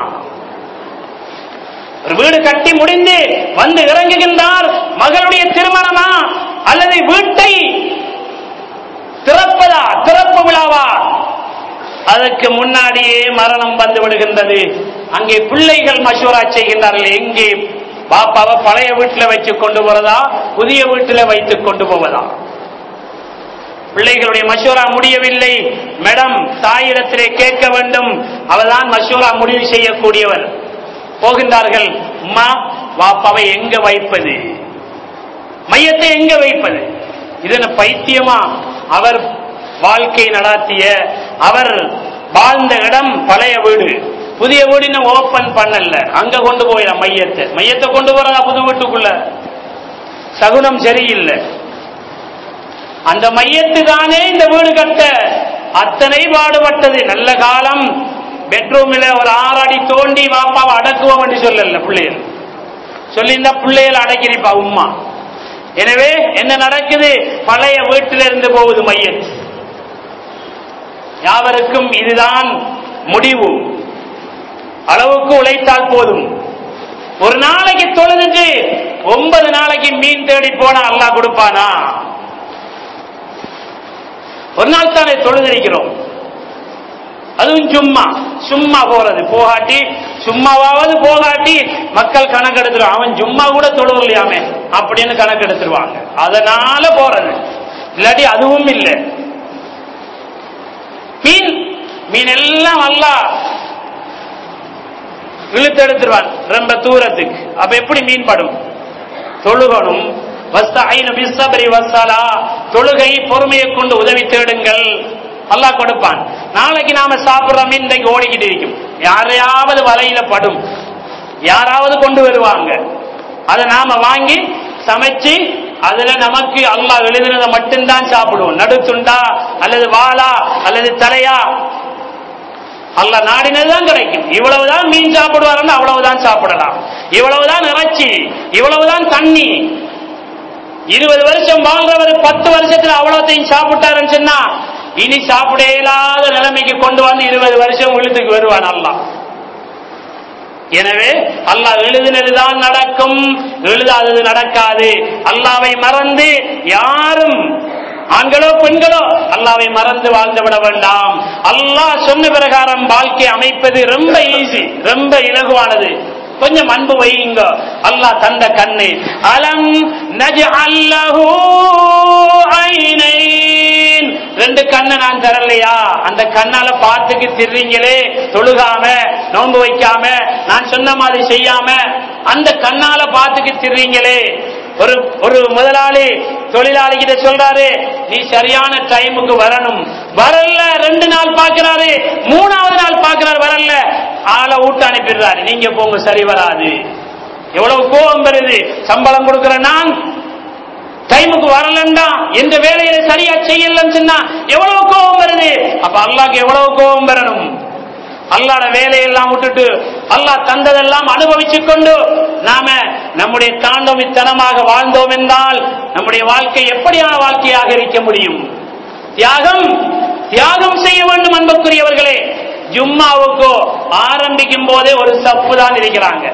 ஒரு வீடு கட்டி முடிந்து வந்து இறங்குகின்றார் மகளுடைய திருமணமா அல்லது வீட்டை திறப்பதா திறப்பு விழாவா அதற்கு முன்னாடியே மரணம் வந்து விடுகின்றது அங்கே பிள்ளைகள் மசூரா செய்கின்றார்கள் எங்கே பாப்பாவை பழைய வீட்டில் வச்சு கொண்டு போறதா புதிய வீட்டில் வைத்துக் கொண்டு போவதா பிள்ளைகளுடைய மசூரா முடியவில்லை மேடம் தாயிடத்திலே கேட்க வேண்டும் அவர்தான் மசூரா முடிவு செய்யக்கூடியவர் போகின்றார்கள் அம்மா வாப்பாவை எங்க வைப்பது மையத்தை எங்க வைப்பது இது என்ன பைத்தியமா அவர் வாழ்க்கை நடாத்திய அவர் வாழ்ந்த இடம் பழைய வீடு புதிய வீடு இன்னும் ஓபன் பண்ணல அங்க கொண்டு போயிடலாம் மையத்தை மையத்தை கொண்டு போறதா புது வீட்டுக்குள்ள சகுனம் சரியில்லை அந்த மையத்து தானே இந்த வீடு கட்ட அத்தனை பாடுபட்டது நல்ல காலம் பெட்ரூம்ல ஒரு ஆறு அடி தோண்டி வாப்பாவை அடக்குவோம் என்று சொல்லல பிள்ளைகள் சொல்லியிருந்தா பிள்ளைகள் அடக்கிருப்பா உம்மா எனவே என்ன நடக்குது பழைய வீட்டிலிருந்து போகுது மையத்து யாவருக்கும் இதுதான் முடிவு அளவுக்கு உழைத்தால் போதும் ஒரு நாளைக்கு தொழுதுட்டு ஒன்பது நாளைக்கு மீன் தேடி போனா அல்லாஹ் கொடுப்பானா ஒரு நாள் தானே தொழுதிருக்கிறோம் அதுவும் சும்மா சும்மா போறது போகாட்டி சும்மாவாவது போகாட்டி மக்கள் கணக்கெடுத்துருவான் அவன் சும்மா கூட தொழுவலையாமே அப்படின்னு கணக்கெடுத்துருவாங்க அதனால போறது இல்லாட்டி அதுவும் இல்லை மீன் மீன் எல்லாம் அல்லா இழுத்தெடுத்துருவான் ரொம்ப தூரத்துக்கு அப்ப எப்படி மீன் படும் தொழுகணும் தொழுகை பொறுமையை கொண்டு உதவி தேடுங்கள் அல்லாஹ் கொடுப்பான் நாளைக்கு நாம சாப்பிடுற மீன் இன்றைக்கு ஓடிக்கிட்டு இருக்கும் யாரையாவது வலையில படும் யாராவது கொண்டு வருவாங்க அதை நாம வாங்கி சமைச்சு அதுல நமக்கு அல்லாஹ் எழுதுனதை மட்டும்தான் சாப்பிடுவோம் நடுத்துண்டா அல்லது வாளா அல்லது தலையா அல்ல நாடினதுதான் கிடைக்கும் இவ்வளவுதான் மீன் சாப்பிடுவாருன்னு அவ்வளவுதான் சாப்பிடலாம் இவ்வளவுதான் இறைச்சி இவ்வளவுதான் தண்ணி இருபது வருஷம் வாழ்றவர் பத்து வருஷத்துல அவ்வளவுத்தையும் சாப்பிட்டாருன்னு சொன்னா இனி சாப்பிட இயலாத நிலைமைக்கு கொண்டு வந்து இருபது வருஷம் இழுத்துக்கு வருவான் அல்லாஹ் எனவே அல்லாஹ் எழுதினதுதான் நடக்கும் எழுதாதது நடக்காது அல்லாவை மறந்து யாரும் ஆண்களோ பெண்களோ அல்லாவை மறந்து வாழ்ந்து விட வேண்டாம் அல்லாஹ் சொன்ன பிரகாரம் வாழ்க்கை அமைப்பது ரொம்ப ஈஸி ரொம்ப இலகுவானது கொஞ்சம் அன்பு வையுங்க அல்லாஹ் தந்த கண்ணு அலம் நஜ்அல்லஹு ஐனைன் ரெண்டு கண்ணை நான் தரலையா அந்த கண்ணால பார்த்துக்கு திர்றீங்களே தொழுகாம நோன்பு வைக்காம நான் சொன்ன மாதிரி செய்யாம அந்த கண்ணால பார்த்துக்கு திர்றீங்களே ஒரு ஒரு முதலாளி தொழிலாளி கிட்ட சொல்றாரு நீ சரியான டைமுக்கு வரணும் வரல ரெண்டு நாள் பாக்குறாரு மூணாவது நாள் பாக்குறாரு வரல ஆளை விட்டு அனுப்பிடுறாரு நீங்க போங்க சரி வராது எவ்வளவு கோபம் வருது சம்பளம் கொடுக்கிற நான் டைமுக்கு வரலண்டா எந்த வேலையில சரியா செய்யலன்னு சொன்னா எவ்வளவு கோபம் வருது அப்ப அல்லாஹ்க்கு எவ்வளவு கோபம் வரணும் அல்லாட வேலையெல்லாம் விட்டுட்டு அல்லாஹ் தந்ததெல்லாம் அனுபவிச்சு கொண்டு நாம நம்முடைய தாண்டமித்தனமாக வாழ்ந்தோம் என்றால் நம்முடைய வாழ்க்கை எப்படியான வாழ்க்கையாக இருக்க முடியும் தியாகம் தியாகம் செய்ய வேண்டும் அன்புக்குரியவர்களே ஜும்மாவுக்கோ ஆரம்பிக்கும் போதே ஒரு சப்பு தான் இருக்கிறாங்க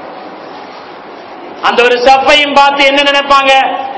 அந்த ஒரு சப்பையும் பார்த்து என்ன நினைப்பாங்க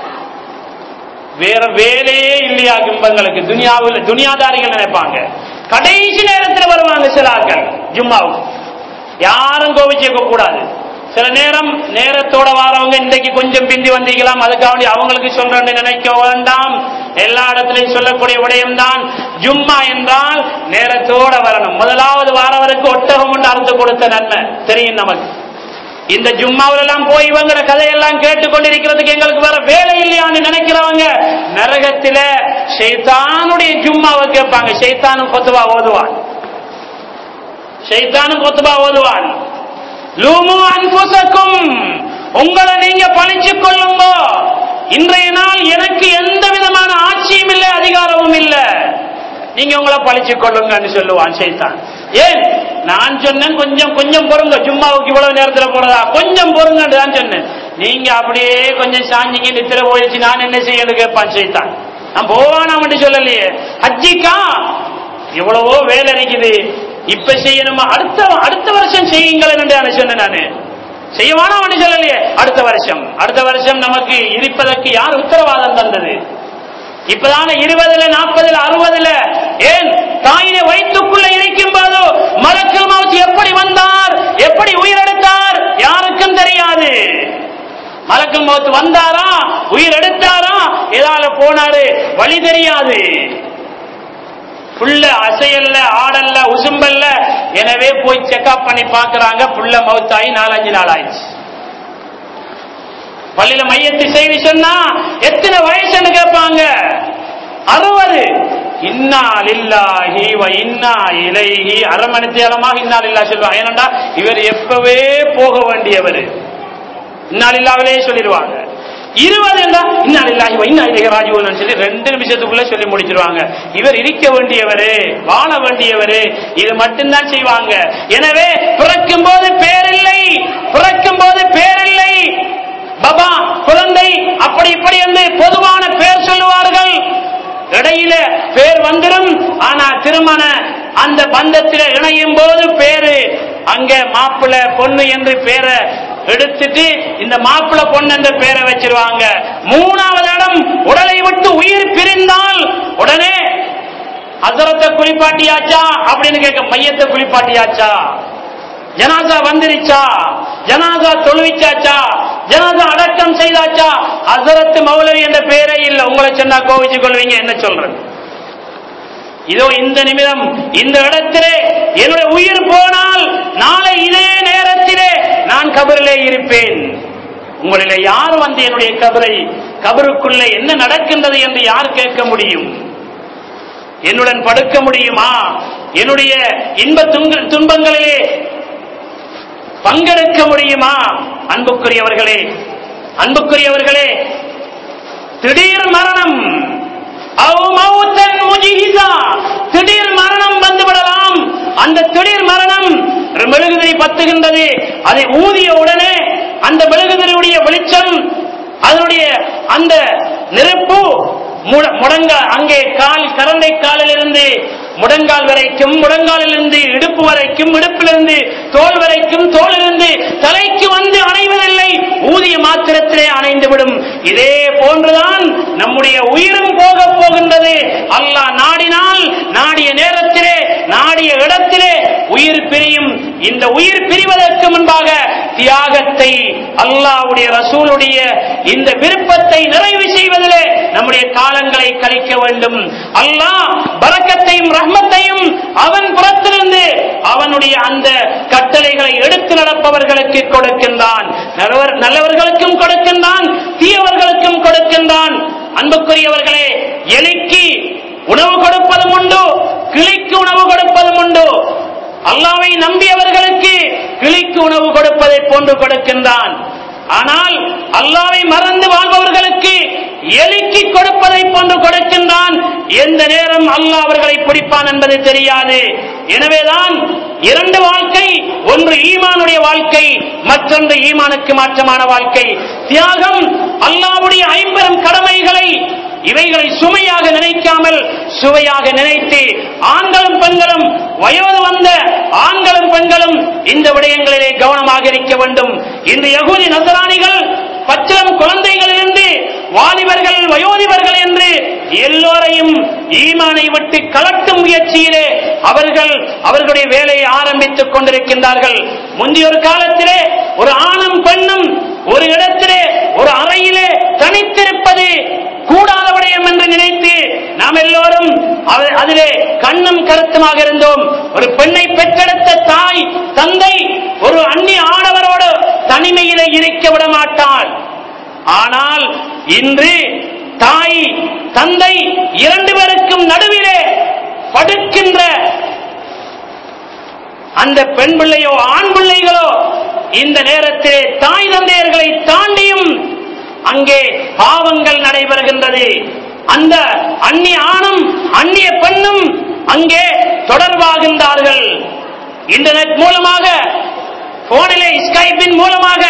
வேற வேலையே இல்லையா கிம்பங்களுக்கு துனியாவில் துனியாதாரிகள் நினைப்பாங்க கடைசி நேரத்தில் வருவாங்க சில ஆட்கள் ஜும்மாவுக்கு யாரும் கோபிச்சுக்க கூடாது சில நேரம் நேரத்தோட வாரவங்க இன்றைக்கு கொஞ்சம் பிந்தி வந்திருக்கலாம் அதுக்காக வேண்டி அவங்களுக்கு சொல்றேன்னு நினைக்க வேண்டாம் எல்லா இடத்திலையும் சொல்லக்கூடிய விடயம்தான் ஜும்மா என்றால் நேரத்தோட வரணும் முதலாவது வாரவருக்கு ஒட்டகம் ஒன்று அறுத்து கொடுத்த நன்மை தெரியும் நமக்கு இந்த ஜும்மாவில எல்லாம் போய் இவங்கிற கதையெல்லாம் கேட்டுக்கொண்டிருக்கிறதுக்கு எங்களுக்கு வேற வேலை இல்லையான்னு நினைக்கிறவங்க நரகத்தில ஷைத்தானுடைய ஜும்மாவை கேட்பாங்க ஷைத்தானும் கொத்துவா ஓதுவான் ஷைத்தானும் கொத்துவா ஓதுவான் லூமு அன்புசக்கும் உங்களை நீங்க பழிச்சு கொள்ளுங்க இன்றைய நாள் எனக்கு எந்த விதமான ஆட்சியும் இல்லை அதிகாரமும் இல்லை நீங்க உங்களை பழிச்சு கொள்ளுங்கன்னு சொல்லுவான் சைத்தான் ஏன் நான் சொன்னேன் கொஞ்சம் கொஞ்சம் பொறுங்க சும்மாவுக்கு இவ்வளவு நேரத்துல போறதா கொஞ்சம் பொறுங்கன்னு தான் சொன்னேன் நீங்க அப்படியே கொஞ்சம் சாஞ்சிங்க நித்திர போயிடுச்சு நான் என்ன செய்யணும் கேட்பான் சைத்தான் நான் போவானாம் சொல்லலையே ஹஜ்ஜிக்கா எவ்வளவோ வேலை இருக்குது இப்ப செய்யணுமா அடுத்த அடுத்த வருஷம் செய்யுங்கள் என்று நான் சொன்னேன் நானு செய்யவானா ஒன்று சொல்லலையே அடுத்த வருஷம் அடுத்த வருஷம் நமக்கு இருப்பதற்கு யார் உத்தரவாதம் தந்தது இப்பதான இருபதுல நாற்பதுல அறுபதுல ஏன் தாயினை வயிற்றுக்குள்ள இருக்கும் போது மலக்கல் மவுத் எப்படி வந்தார் எப்படி உயிரெடுத்தார் யாருக்கும் தெரியாது மலக்கல் மவுத் வந்தாரா உயிர் எடுத்தாரா ஏதால போனாரு வழி தெரியாது புள்ள அசையல்ல ஆடல்ல உசும்பல்ல எனவே போய் செக்அப் பண்ணி பாக்குறாங்க புள்ள மவுத்தாயி நாலஞ்சு நாள் ஆயிடுச்சு பள்ளியில மையத்து செய்தி சொன்னா எத்தனை வயசுன்னு கேட்பாங்க அறுபது இன்னா லில்லாஹி வ இன்னா இலைஹி அரை மணி தேலமாக இன்னா லில்லா சொல்லுவாங்க ஏனண்டா இவர் எப்பவே போக வேண்டியவர் இன்னா லில்லாவிலே சொல்லிடுவாங்க இருபது என்றா இன்னா லில்லாஹி வ இன்னா இலைஹி ராஜிஊன் சொல்லி ரெண்டு நிமிஷத்துக்குள்ள சொல்லி முடிச்சிருவாங்க இவர் இருக்க வேண்டியவரு வாழ வேண்டியவரு இது மட்டும்தான் செய்வாங்க எனவே பிறக்கும் போது பேரில்லை பிறக்கும் போது பேரில்லை பாபா குழந்தை அப்படி இப்படி என்று பொதுவான பேர் சொல்லுவார்கள் இடையில பேர் வந்துடும் ஆனா திருமண அந்த பந்தத்தில் இணையும் போது பேரு அங்க மாப்பிள்ளை பொண்ணு என்று பேரை எடுத்துட்டு இந்த மாப்பிள்ளை பொண்ணு என்ற பேரை வச்சிருவாங்க மூணாவது இடம் உடலை விட்டு உயிர் பிரிந்தால் உடனே அசரத்தை குளிப்பாட்டியாச்சா அப்படின்னு கேட்க மையத்தை குளிப்பாட்டியாச்சா ஜனாசா வந்துருச்சா ஜனாசா தொழுவிச்சாச்சா ஜனாசா அடக்கம் செய்தாச்சா அசரத்து மௌலவி என்ற பேரே இல்ல உங்களை சொன்னா கோவிச்சு கொள்வீங்க என்ன சொல்றேன் இதோ இந்த நிமிடம் இந்த இடத்திலே என்னுடைய உயிர் போனால் நாளை இதே நேரத்திலே நான் கபரிலே இருப்பேன் உங்களில் யார் வந்து என்னுடைய கபரை கபருக்குள்ளே என்ன நடக்கின்றது என்று யார் கேட்க முடியும் என்னுடன் படுக்க முடியுமா என்னுடைய இன்ப துங்க- துன்பங்களிலே பங்கெடுக்க முடியுமா அன்புக்குரியவர்களே அன்புக்குரியவர்களே திடீர் மரணம் அவ் மௌத்தன் முஜிஹிசா. திடீர் மரணம் வந்துவிடலாம் அந்த திடீர் மரணம் ஒரு மெழுகுதிரி பத்துகின்றது அதை ஊதிய உடனே அந்த மெழுகுதிரியுடைய வெளிச்சம் அதனுடைய அந்த நெருப்பு முட- முடங்க அங்கே கால் கரண்டை காலிலிருந்து முடங்கால் வரைக்கும் முடங்காலிலிருந்து இடுப்பு வரைக்கும் இடுப்பிலிருந்து தோல் வரைக்கும் தோலிலிருந்து தலைக்கு வந்து அணைவதில்லை ஊதிய மாத்திரத்திலே அணைந்துவிடும் இதே போன்றுதான் நம்முடைய உயிரும் போக போகின்றது அல்லாஹ் நாடினால் நாடிய நேரத்திலே நாடிய இடத்திலே உயிர் பிரியும் இந்த உயிர் பிரிவதற்கு முன்பாக தியாகத்தை அல்லாஹ்வுடைய ரசூலுடைய இந்த விருப்பத்தை நிறைவு செய்வதிலே நம்முடைய காலங்களை கழிக்க வேண்டும் அல்லாஹ் பரக்கத்தையும் ரஹ்மத்தையும் அவன் புறத்திலிருந்து அவனுடைய அந்த கட்டளைகளை எடுத்து நடப்பவர்களுக்கு கொடுக்கின்றான் நல்லவர் நல்லவர்களுக்கும் கொடுக்கின்றான் தீயவர்களுக்கும் கொடுக்கின்றான் அன்புக்குரியவர்களே எலிக்கு உணவு கொடுப்பதும் உண்டு கிளிக்கு உணவு கொடுப்பதும் உண்டு அல்லாவை நம்பியவர்களுக்கு கிளிக்கு உணவு கொடுப்பதை போன்று கொடுக்கின்றான் ஆனால் அல்லாவை மறந்து வாழ்பவர்களுக்கு எலிக்கு கொடுப்பதை போன்று கொடுக்கின்றான் எந்த நேரம் அல்லாஹ் அவர்களை பிடிப்பான் என்பது தெரியாது எனவேதான் இரண்டு வாழ்க்கை ஒன்று ஈமானுடைய வாழ்க்கை மற்றொன்று ஈமானுக்கு மாற்றமான வாழ்க்கை தியாகம் அல்லாஹ்வுடைய ஐம்பெரும் கடமைகளை இவைகளை சுமையாக நினைக்காமல் சுவையாக நினைத்து ஆண்களும் பெண்களும் வயோது வந்த ஆண்களும் பெண்களும் இந்த விடயங்களிலே கவனமாக இருக்க வேண்டும் இன்று யகுதி நசராணிகள் பச்சிலம் குழந்தைகளிலிருந்து வாலிபர்கள் வயோதிபர்கள் என்று எல்லோரையும் ஈமானை விட்டு கலட்டும் முயற்சியிலே அவர்கள் அவர்களுடைய வேலையை ஆரம்பித்துக் கொண்டிருக்கின்றார்கள் முந்தைய ஒரு காலத்திலே ஒரு ஆணும் பெண்ணும் ஒரு இடத்திலே ஒரு அறையிலே தனித்திருப்பது கூடாத விடயம் என்று நினைத்து நாம் எல்லோரும் அவ- அதிலே கண்ணும் கருத்துமாக இருந்தோம் ஒரு பெண்ணை பெற்றெடுத்த தாய் தந்தை ஒரு அந்நிய ஆடவரோடு தனிமையிலே இருக்க விட மாட்டாள் ஆனால் இன்று தாய் தந்தை இரண்டு பேருக்கும் நடுவிலே படுக்கின்ற அந்த பெண் பிள்ளையோ ஆண் பிள்ளைகளோ இந்த நேரத்திலே தாய் தந்தையர்களை தாண்டியும் அங்கே பாவங்கள் நடைபெறுகின்றது அந்த அந்நிய ஆணும் அந்நிய பெண்ணும் அங்கே தொடர்பாகின்றார்கள் இன்டர்நெட் மூலமாக போனிலே ஸ்கைப்பின் மூலமாக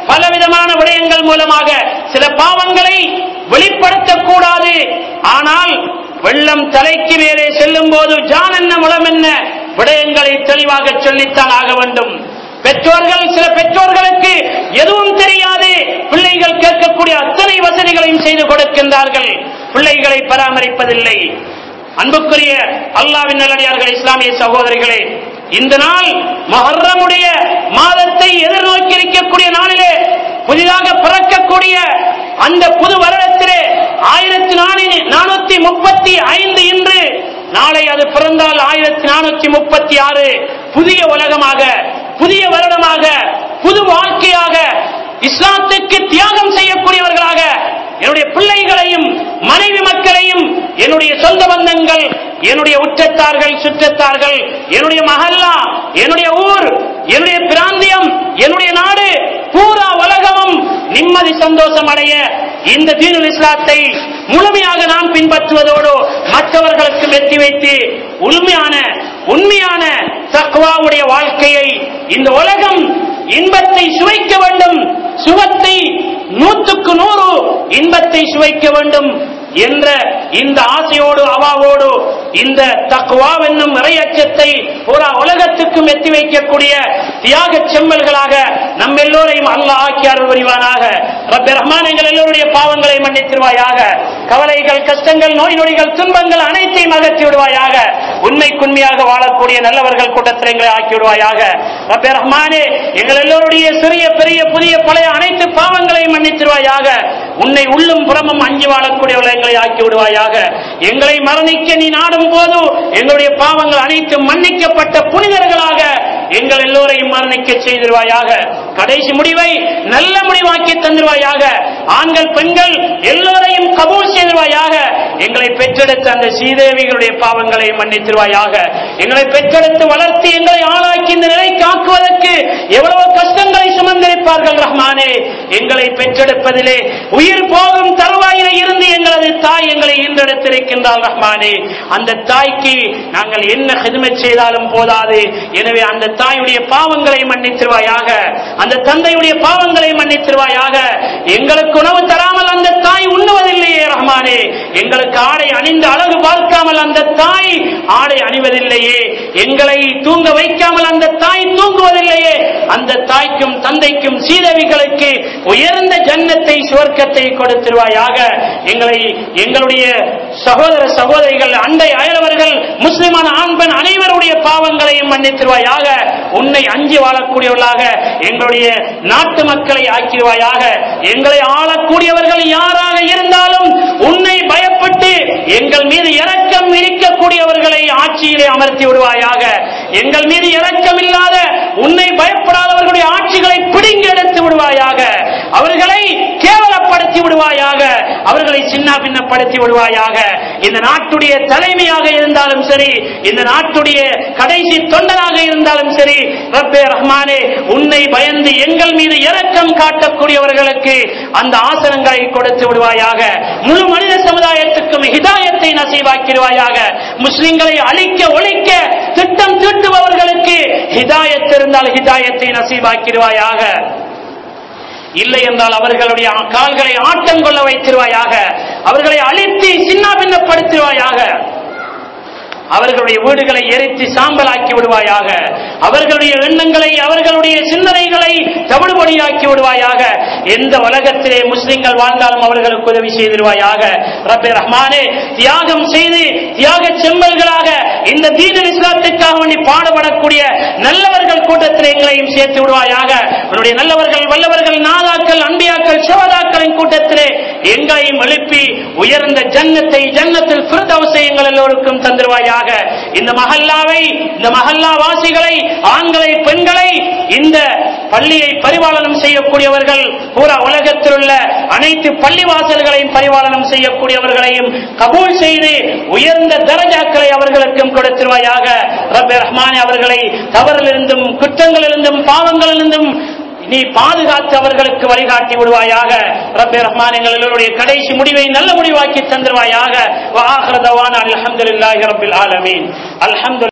பலவிதமான விடயங்கள் மூலமாக சில பாவங்களை வெளிப்படுத்தக்கூடாது ஆனால் வெள்ளம் தலைக்கு மேலே செல்லும் போது ஜான் என்ன முளம் என்ன விடயங்களை தெளிவாக சொல்லித்தான் ஆக வேண்டும் பெற்றோர்கள் சில பெற்றோர்களுக்கு எதுவும் தெரியாது பிள்ளைகள் கேட்கக்கூடிய அத்தனை வசதிகளையும் செய்து கொடுக்கின்றார்கள் பிள்ளைகளை பராமரிப்பதில்லை அன்புக்குரிய அல்லாவின் நல்லடியார்கள் இஸ்லாமிய சகோதரிகளே இந்த நாள் மஹர்ரமுடைய மாதத்தை எதிர்நோக்கி இருக்கக்கூடிய நாளிலே புதிதாக பிறக்கக்கூடிய அந்த புது வருடத்திலே ஆயிரத்தி நானூத்தி முப்பத்தி ஐந்து இன்று நாளை அது பிறந்தால் ஆயிரத்தி நானூத்தி முப்பத்தி ஆறு புதிய உலகமாக புதிய வருடமாக புது வாழ்க்கையாக இஸ்லாத்துக்கு தியாகம் செய்யக்கூடியவர்களாக என்னுடைய பிள்ளைகளையும் மனைவி மக்களையும் என்னுடைய சொந்த பந்தங்கள் என்னுடைய உற்றத்தார்கள் சுற்றத்தார்கள் என்னுடைய மகல்லா என்னுடைய ஊர் என்னுடைய பிராந்தியம் என்னுடைய நாடு பூரா உலகமும் நிம்மதி சந்தோஷம் அடைய இந்த தீனுல் இஸ்லாத்தை முழுமையாக நாம் பின்பற்றுவதோடு மற்றவர்களுக்கு வெற்றி வைத்து உண்மையான உண்மையான தக்வாவுடைய வாழ்க்கையை இந்த உலகம் இன்பத்தை சுவைக்க வேண்டும் சுகத்தை நூற்றுக்கு நூறு இன்பத்தை சுவைக்க வேண்டும் என்ற இந்த ஆசையோடு அவாவோடு இந்த தக்குவா என்னும் இறையச்சத்தை பூரா உலகத்துக்கும் எத்தி வைக்கக்கூடிய தியாக செம்மல்களாக நம் எல்லோரையும் அல்லாஹ் ஆக்கி அருள் புரிவானாக ரப்ப ரஹ்மான் எங்கள் எல்லோருடைய பாவங்களை மன்னித்திருவாயாக கவலைகள் கஷ்டங்கள் நோய் நொடிகள் துன்பங்கள் அனைத்தையும் அகற்றி விடுவாயாக உண்மைக்குண்மையாக வாழக்கூடிய நல்லவர்கள் கூட்டத்தில் எங்களை ஆக்கி விடுவாயாக ரப்ப ரஹ்மானே எங்கள் எல்லோருடைய சிறிய பெரிய புதிய பழைய அனைத்து பாவங்களையும் மன்னித்திருவாயாக உன்னை உள்ளும் புறமும் அஞ்சி வாழக்கூடியவர்களை எங்களை ஆக்கி விடுவாயாக எங்களை மரணிக்க நீ நாடும் போது எங்களுடைய பாவங்கள் அனைத்தும் மன்னிக்கப்பட்ட புனிதர்களாக எங்கள் எல்லோரையும் மரணிக்க செய்திருவாயாக கடைசி முடிவை நல்ல முடிவாக்கி தந்துருவாயாக ஆண்கள் பெண்கள் எல்லோரையும் கபூல் செய்திருவாயாக எங்களை பெற்றெடுத்த அந்த சீதேவிகளுடைய பாவங்களை மன்னித்திருவாயாக எங்களை பெற்றெடுத்து வளர்த்து எங்களை ஆளாக்கி இந்த நிலை காக்குவதற்கு எவ்வளவு கஷ்டங்களை சுமந்திருப்பார்கள் ரஹ்மானே எங்களை பெற்றெடுப்பதிலே உயிர் போகும் தருவாயில இருந்து எங்களது தாய் எங்களை ஈன்றெடுத்திருக்கின்றார் ரஹ்மானே அந்த தாய்க்கு நாங்கள் என்ன ஹிதமத் செய்தாலும் போதாது எனவே அந்த தாயுடைய பாவங்களை மன்னித்திருவாயாக அந்த தந்தையுடைய பாவங்களை மன்னித்திருவாயாக எங்களுக்கு உணவு தராமல் அந்த தாய் உண்ணுவதில்லையே ரஹ்மானே எங்களுக்கு ஆடை அணிந்து அழகு பார்க்காமல் அந்த தாய் ஆடை அணிவதில்லையே எங்களை தூங்க வைக்காமல் அந்த தாய் தூங்குவதில்லையே அந்த தாய்க்கும் தந்தைக்கும் சீதவிகளுக்கு உயர்ந்த ஜன்னத்தை சுவர்க்கத்தை கொடுத்திருவாயாக எங்களை எங்களுடைய சகோதர சகோதரிகள் அண்டை அயலவர்கள் முஸ்லிமான ஆண் பெண் அனைவருடைய பாவங்களையும் மன்னித்திருவாயாக உன்னை அஞ்சி வாழக்கூடியவர்களாக எங்களுடைய நாட்டு மக்களை ஆக்கிடுவாயாக எங்களை ஆளக்கூடியவர்கள் யாராக இருந்தாலும் உன்னை பயப்பட்டு எங்கள் மீது இரக்கம் இருக்கக்கூடியவர்களை ஆட்சியிலே அமர்த்தி விடுவாயாக எங்கள் மீது இரக்கம் இல்லாத உன்னை பயப்படாதவர்களுடைய ஆட்சிகளை பிடுங்கி எடுத்து விடுவாயாக அவர்களை கேவலப்படுத்தி விடுவாயாக அவர்களை சின்ன பின்னப்படுத்தி விடுவாயாக இந்த நாட்டுடைய தலைமையாக இருந்தாலும் சரி இந்த நாட்டுடைய கடைசி தொண்டனாக இருந்தாலும் சரி ரப்பே ரஹ்மானே உன்னை பயந்து எங்கள் மீது இரக்கம் காட்டக்கூடியவர்களுக்கு அந்த ஆசனங்களை கொடுத்து விடுவாயாக முழு மனித சமுதாயத்துக்கும் ஹிதாயத்தை நசீவாக்கிடுவாயாக முஸ்லிம்களை அழிக்க ஒழிக்க திட்டம் தீட்டுபவர்களுக்கு ஹிதாயத் இருந்தால் ஹிதாயத்தை நசீவாக்கிடுவாயாக இல்லை என்றால் அவர்களுடைய கால்களை ஆட்டம் கொள்ள வைத்திருவாயாக அவர்களை அழித்து சின்ன பின்னப்படுத்துவாயாக அவர்களுடைய வீடுகளை எரித்து சாம்பலாக்கி விடுவாயாக அவர்களுடைய எண்ணங்களை அவர்களுடைய சிந்தனைகளை தவிடுபடியாக்கி விடுவாயாக எந்த உலகத்திலே முஸ்லிம்கள் வாழ்ந்தாலும் அவர்களுக்கு உதவி செய்திருவாயாக ரப்பே ரஹ்மானே தியாகம் செய்து தியாக செம்மல்களாக இந்த தீன இஸ்லாத்துக்காக வேண்டி பாடுபடக்கூடிய நல்லவர்கள் கூட்டத்தில் எங்களையும் சேர்த்து விடுவாயாக உன்னுடைய நல்லவர்கள் வல்லவர்கள் நாதாக்கள் அன்பியாக்கள் சிவதாக்களின் கூட்டத்திலே எங்களையும் எழுப்பி உயர்ந்த ஜன்னத்தை ஜன்னத்தில் பிரதவசை எங்கள் எல்லோருக்கும் தந்துருவாயாக இந்த மஹல்லாவை இந்த மஹல்லா வாசிகளை ஆண்களை பெண்களை இந்த பள்ளியை பரிபாலனம் செய்யக்கூடியவர்கள் பூரா உலகத்தில் உள்ள அனைத்து பள்ளி வாசல்களையும் பரிபாலனம் செய்யக்கூடியவர்களையும் கபூல் செய்து உயர்ந்த தரஜாக்களை அவர்களுக்கும் கொடுத்திருவாயாக ரப்பே ரஹ்மானே அவர்களை தவறிலிருந்தும் குற்றங்களிலிருந்தும் பாவங்களிலிருந்தும் நீ பாதுகாத்து அவர்களுக்கு வழிகாட்டி விடுவாயாக ரப்பே ரஹ்மான் எங்கள் எல்லோருடைய கடைசி முடிவை நல்ல முடிவாக்கி தந்துருவாயாக வாஹ்ரதவான் அல்ஹம்துலில்லாஹி ரப்பில் ஆலமீன் அல்ஹம்து